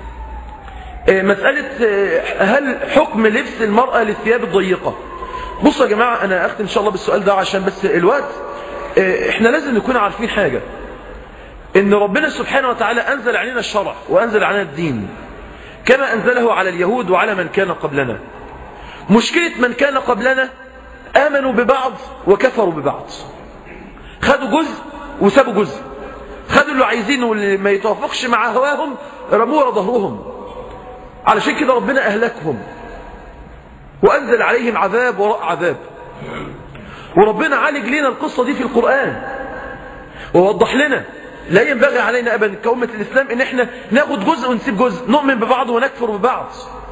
S1: آه، مسألة آه، هل حكم لبس المرأة للثياب الضيقة بصوا يا جماعة أنا أختم إن شاء الله بالسؤال ده عشان بس الوقت آه، إحنا لازم نكون عارفين حاجة إن ربنا سبحانه وتعالى أنزل علينا الشرع وأنزل علينا الدين كما أنزله على اليهود وعلى من كان قبلنا مشكلة من كان قبلنا آمنوا ببعض وكفروا ببعض خدوا جزء وسابوا جزء خدوا اللي عايزينه واللي ما يتوافقش مع هواهم رموه ورا ظهرهم علشان كده ربنا أهلكهم وأنزل عليهم عذاب وراء عذاب وربنا عالج لنا القصة دي في القرآن ووضح لنا لا ينبغي علينا أبدا كأمة الإسلام إن احنا ناخد جزء ونسيب جزء نؤمن ببعض ونكفر ببعض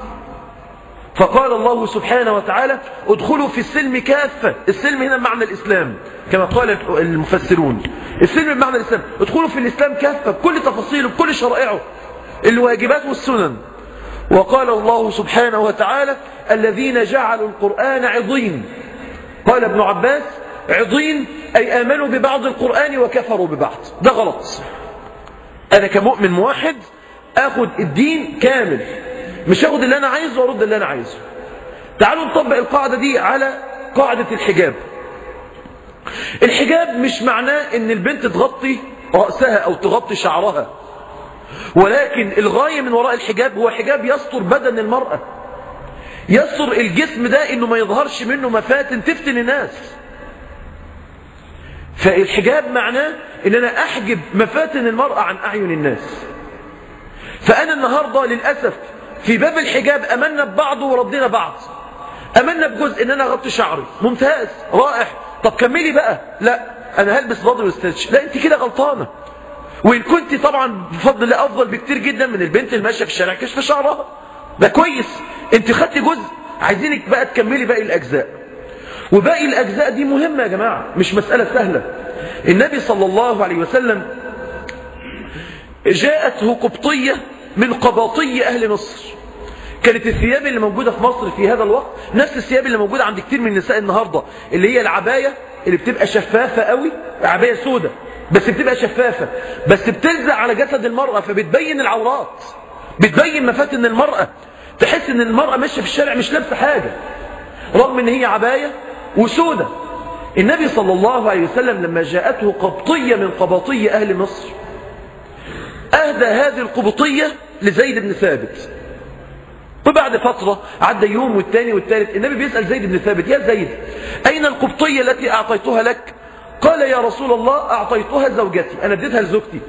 S1: فقال الله سبحانه وتعالى ادخلوا في السلم كافة السلم هنا بمعنى الإسلام كما قال المفسرون السلم بمعنى الإسلام ادخلوا في الإسلام كافة بكل تفاصيله بكل شرائعه الواجبات والسنن وقال الله سبحانه وتعالى الذين جعلوا القرآن عضين قال ابن عباس عضين أي آمنوا ببعض القرآن وكفروا ببعض ده غلط أنا كمؤمن موحد أخذ الدين كامل مش أخذ اللي أنا عايزه وأرد اللي أنا عايزه تعالوا نطبق القاعدة دي على قاعدة الحجاب الحجاب مش معناه ان البنت تغطي رأسها او تغطي شعرها ولكن الغاية من وراء الحجاب هو حجاب يستر بدن المرأة يستر الجسم ده انه ما يظهرش منه مفاتن تفتن الناس فالحجاب معناه ان انا احجب مفاتن المرأة عن اعين الناس فانا النهاردة للأسف في باب الحجاب امنا ببعض وردينا بعض امنا بجزء ان انا اغطي شعري ممتاز رائع طب كملي بقى لا انا هلبس بادر واسترتش لا انت كده غلطانه وان كنت طبعا بفضل الله افضل بكتير جدا من البنت اللي ماشيه في الشارع كشف شعرها ده كويس انت خدتي جزء عايزينك بقى تكملي باقي الاجزاء وباقي الاجزاء دي مهمه يا جماعه مش مساله سهله النبي صلى الله عليه وسلم جاءته قبطيه من قباطي اهل مصر كانت الثياب اللي موجودة في مصر في هذا الوقت نفس الثياب اللي موجودة عند كتير من النساء النهاردة اللي هي العباية اللي بتبقى شفافة قوي عباية سودة بس بتبقى شفافة بس بتلزق على جسد المرأة فبتبين العورات بتبين مفاتن المرأة تحس ان المرأة ماشية في الشارع مش لابسة حاجة رغم ان هي عباية وسودة النبي صلى الله عليه وسلم لما جاءته قبطية من قبطية أهل مصر أهدى هذه القبطية لزيد بن ثابت وبعد فترة عدى يوم والتاني والتالت النبي بيسأل زيد بن ثابت يا زيد أين القبطية التي أعطيتها لك قال يا رسول الله أعطيتها زوجتي أنا اديتها لزوجتي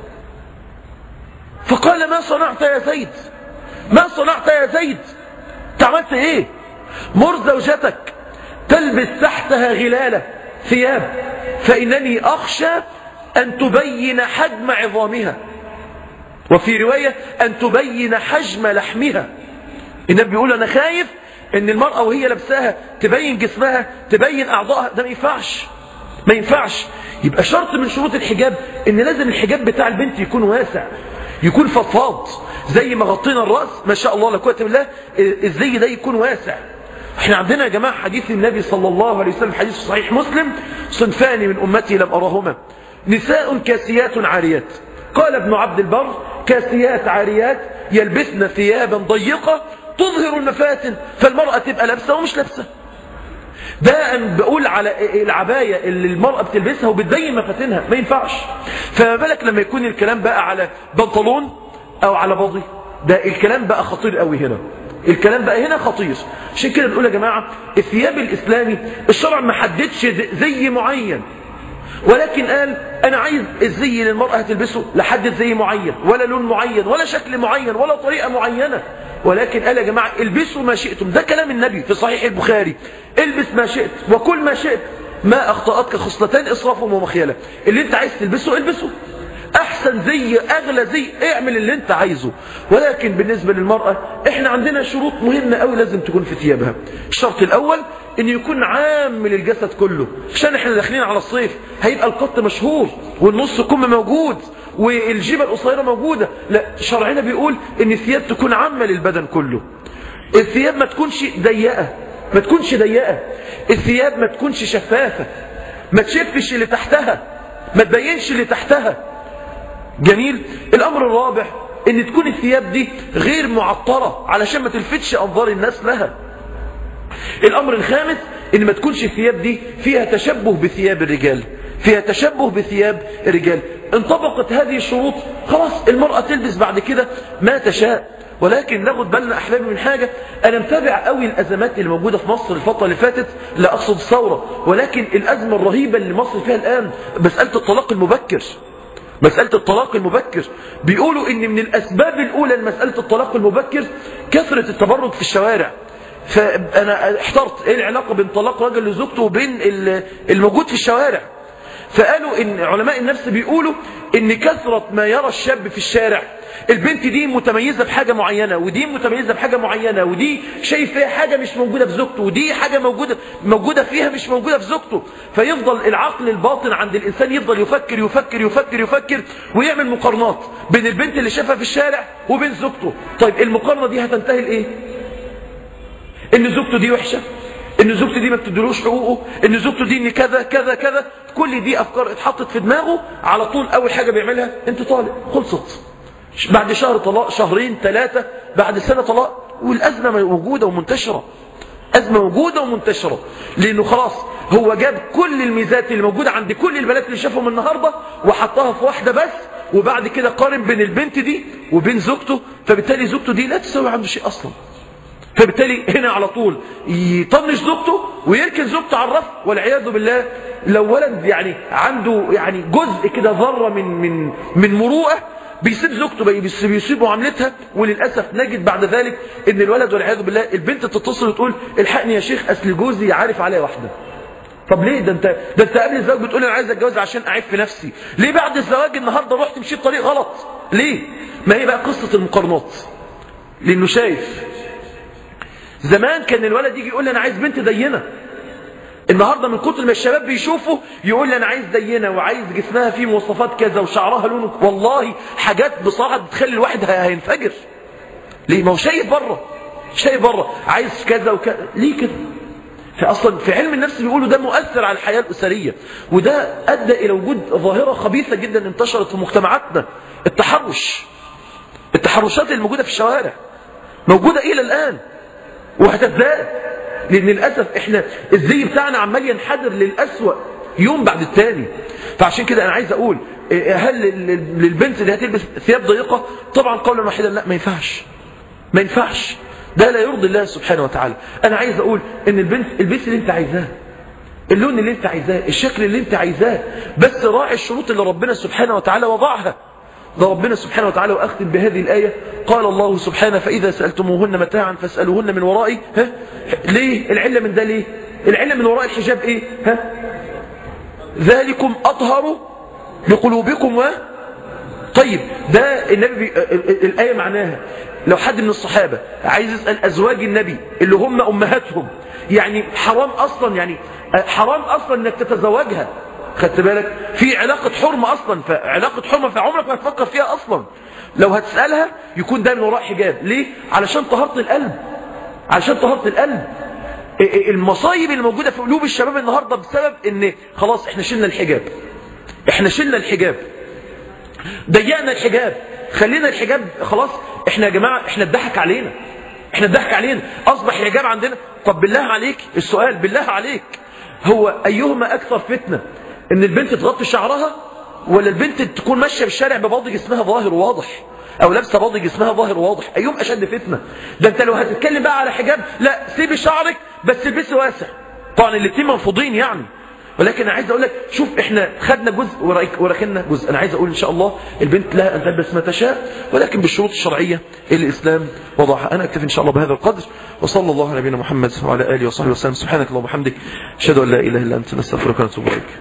S1: فقال ما صنعت يا زيد ما صنعت يا زيد تعملت ايه مر زوجتك تلبس تحتها غلالة ثياب فإنني أخشى أن تبين حجم عظامها وفي رواية أن تبين حجم لحمها النبي بيقول أنا خايف أن المرأة وهي لابساها تبين جسمها تبين أعضائها ده ما ينفعش ما ينفعش يبقى شرط من شروط الحجاب ان لازم الحجاب بتاع البنت يكون واسع يكون فضفاض زي ما غطينا الرأس ما شاء الله لا قوه الا بالله الزي ده يكون واسع احنا عندنا يا جماعة حديث النبي صلى الله عليه وسلم حديث صحيح مسلم صنفان من أمتي لم أرهما نساء كاسيات عاريات قال ابن عبد البر كاسيات عاريات يلبسن ثيابا ضيقة تظهر المفاتن فالمرأة تبقى لابسة ومش لابسة ده أن بقول على العباية اللي المرأة بتلبسها وبتبين مفاتنها ما ينفعش فما بالك لما يكون الكلام بقى على بنطلون أو على بضي ده الكلام بقى خطير قوي هنا الكلام بقى هنا خطير عشان كده بنقول يا جماعة الثياب الإسلامي الشرع ما حددش زي معين ولكن قال أنا عايز الزي للمرأة تلبسه لحد زي معين ولا لون معين ولا شكل معين ولا طريقة معينة ولكن قال يا جماعة البسوا ما شئتم ده كلام النبي في صحيح البخاري البس ما شئت وكل ما شئت ما أخطأتك خصلتين إسراف ومخيلة اللي انت عايز تلبسه البسه احسن زي اغلى زي اعمل اللي انت عايزه ولكن بالنسبة للمرأة احنا عندنا شروط مهمة قوي لازم تكون في ثيابها الشرط الاول ان يكون عام للجسد كله عشان احنا داخلين على الصيف هيبقى القط مشهور والنص كم موجود والجيبة القصيرة موجودة لا شرعنا بيقول ان الثياب تكون عامة للبدن كله الثياب ما تكونش ضيقة ما تكونش ضيقة الثياب ما تكونش شفافة ما تشفش اللي تحتها ما تبينش اللي تحتها جميل الامر الرابع ان تكون الثياب دي غير معطرة علشان ما تلفتش انظار الناس لها الامر الخامس ان ما تكونش الثياب دي فيها تشبه بثياب الرجال فيها تشبه بثياب الرجال انطبقت هذه الشروط خلاص المرأة تلبس بعد كده ما تشاء ولكن ناخد بالنا احلامي من حاجة انا متابع قوي الازمات اللي موجودة في مصر الفترة اللي فاتت لا اقصد الثورة ولكن الازمة الرهيبة اللي مصر فيها الان مسألة الطلاق المبكر مسألة الطلاق المبكر بيقولوا ان من الاسباب الاولى لمسألة الطلاق المبكر كثرة التبرج في الشوارع فانا احترت ايه العلاقة بين طلاق رجل لزوجته وبين الموجود في الشوارع فقالوا ان علماء النفس بيقولوا ان كثرة ما يرى الشاب في الشارع البنت دي متميزة بحاجة معينة ودي متميزة بحاجة معينة ودي شايف فيها حاجة مش موجودة في زوجته ودي حاجة موجودة موجودة فيها مش موجودة في زوجته فيفضل العقل الباطن عند الإنسان يفضل يفكر يفكر يفكر يفكر ويعمل مقارنات بين البنت اللي شافها في الشارع وبين زوجته طيب المقارنة دي هتنتهي لإيه ان زوجته دي وحشة ان زوجته دي ما بتدلوش حقوقه ان زوجته دي ان كذا كذا كذا كل دي افكار اتحطت في دماغه على طول اول حاجة بيعملها انت طالق خلصت بعد شهر طلاق شهرين ثلاثة بعد سنة طلاق والأزمة موجودة ومنتشرة أزمة موجودة ومنتشرة لأنه خلاص هو جاب كل الميزات اللي موجودة عند كل البنات اللي شافهم النهاردة وحطها في واحدة بس وبعد كده قارن بين البنت دي وبين زوجته فبالتالي زوجته دي لا تساوي عنده شيء أصلا فبالتالي هنا على طول يطنش زوجته ويركن زوجته على الرف والعياذ بالله لو ولد يعني عنده يعني جزء كده ذره من من من مروءه بيسيب زوجته بيسيب معاملتها وللاسف نجد بعد ذلك ان الولد والعياذ بالله البنت تتصل وتقول الحقني يا شيخ اصل جوزي عارف عليا واحده طب ليه ده انت ده انت قبل الزواج بتقول انا عايز اتجوز عشان اعيب في نفسي ليه بعد الزواج النهارده رحت مشيت طريق غلط ليه ما هي بقى قصه المقارنات لانه شايف زمان كان الولد يجي يقول لي انا عايز بنت دينه النهارده من كتر ما الشباب بيشوفوا يقول لي انا عايز دينه وعايز جسمها فيه مواصفات كذا وشعرها لونه والله حاجات بصراحه بتخلي الواحد هينفجر ليه ما هو شايف بره شايف بره عايز كذا وكذا ليه كده فاصلا في علم النفس بيقولوا ده مؤثر على الحياه الاسريه وده ادى الى وجود ظاهره خبيثه جدا انتشرت في مجتمعاتنا التحرش التحرشات اللي موجوده في الشوارع موجودة إلى الآن وهتزداد لأن للأسف إحنا الزي بتاعنا عمال ينحدر للأسوأ يوم بعد التاني فعشان كده أنا عايز أقول هل للبنت اللي هتلبس ثياب ضيقة طبعا قولا واحدا لا ما ينفعش ما ينفعش ده لا يرضي الله سبحانه وتعالى أنا عايز أقول إن البنت البس اللي أنت عايزاه اللون اللي أنت عايزاه الشكل اللي أنت عايزاه بس راعي الشروط اللي ربنا سبحانه وتعالى وضعها ده ربنا سبحانه وتعالى وأختم بهذه الآية قال الله سبحانه فإذا سألتموهن متاعا فاسألوهن من ورائي ها؟ ليه العلة من ده ليه العلة من وراء الحجاب إيه ها؟ ذلكم أطهر لقلوبكم و طيب ده النبي بي... الآية معناها لو حد من الصحابة عايز يسأل أزواج النبي اللي هم أمهاتهم يعني حرام أصلا يعني حرام أصلا أنك تتزوجها خدت بالك في علاقة حرمة أصلا فعلاقة حرمة فعمرك ما تفكر فيها أصلا لو هتسألها يكون ده من وراء حجاب ليه علشان طهارة القلب علشان طهارة القلب المصايب اللي موجودة في قلوب الشباب النهاردة بسبب ان خلاص احنا شلنا الحجاب احنا شلنا الحجاب ضيقنا الحجاب خلينا الحجاب خلاص احنا يا جماعة احنا اتضحك علينا احنا اتضحك علينا اصبح الحجاب عندنا طب بالله عليك السؤال بالله عليك هو ايهما اكثر فتنة ان البنت تغطي شعرها ولا البنت تكون ماشية بالشارع بباضي جسمها ظاهر وواضح او لابسه باضي جسمها ظاهر وواضح ايهم اشد فتنه ده انت لو هتتكلم بقى على حجاب لا سيبي شعرك بس البسي واسع طبعا الاثنين منفوضين يعني ولكن انا عايز اقول لك شوف احنا خدنا جزء وركننا جزء انا عايز اقول ان شاء الله البنت لها ان تلبس ما تشاء ولكن بالشروط الشرعيه اللي الاسلام وضعها انا اكتفي ان شاء الله بهذا القدر وصلى الله على نبينا محمد وعلى اله وصحبه وسلم سبحانك اللهم وبحمدك اشهد ان لا اله الا انت نستغفرك ونتوب اليك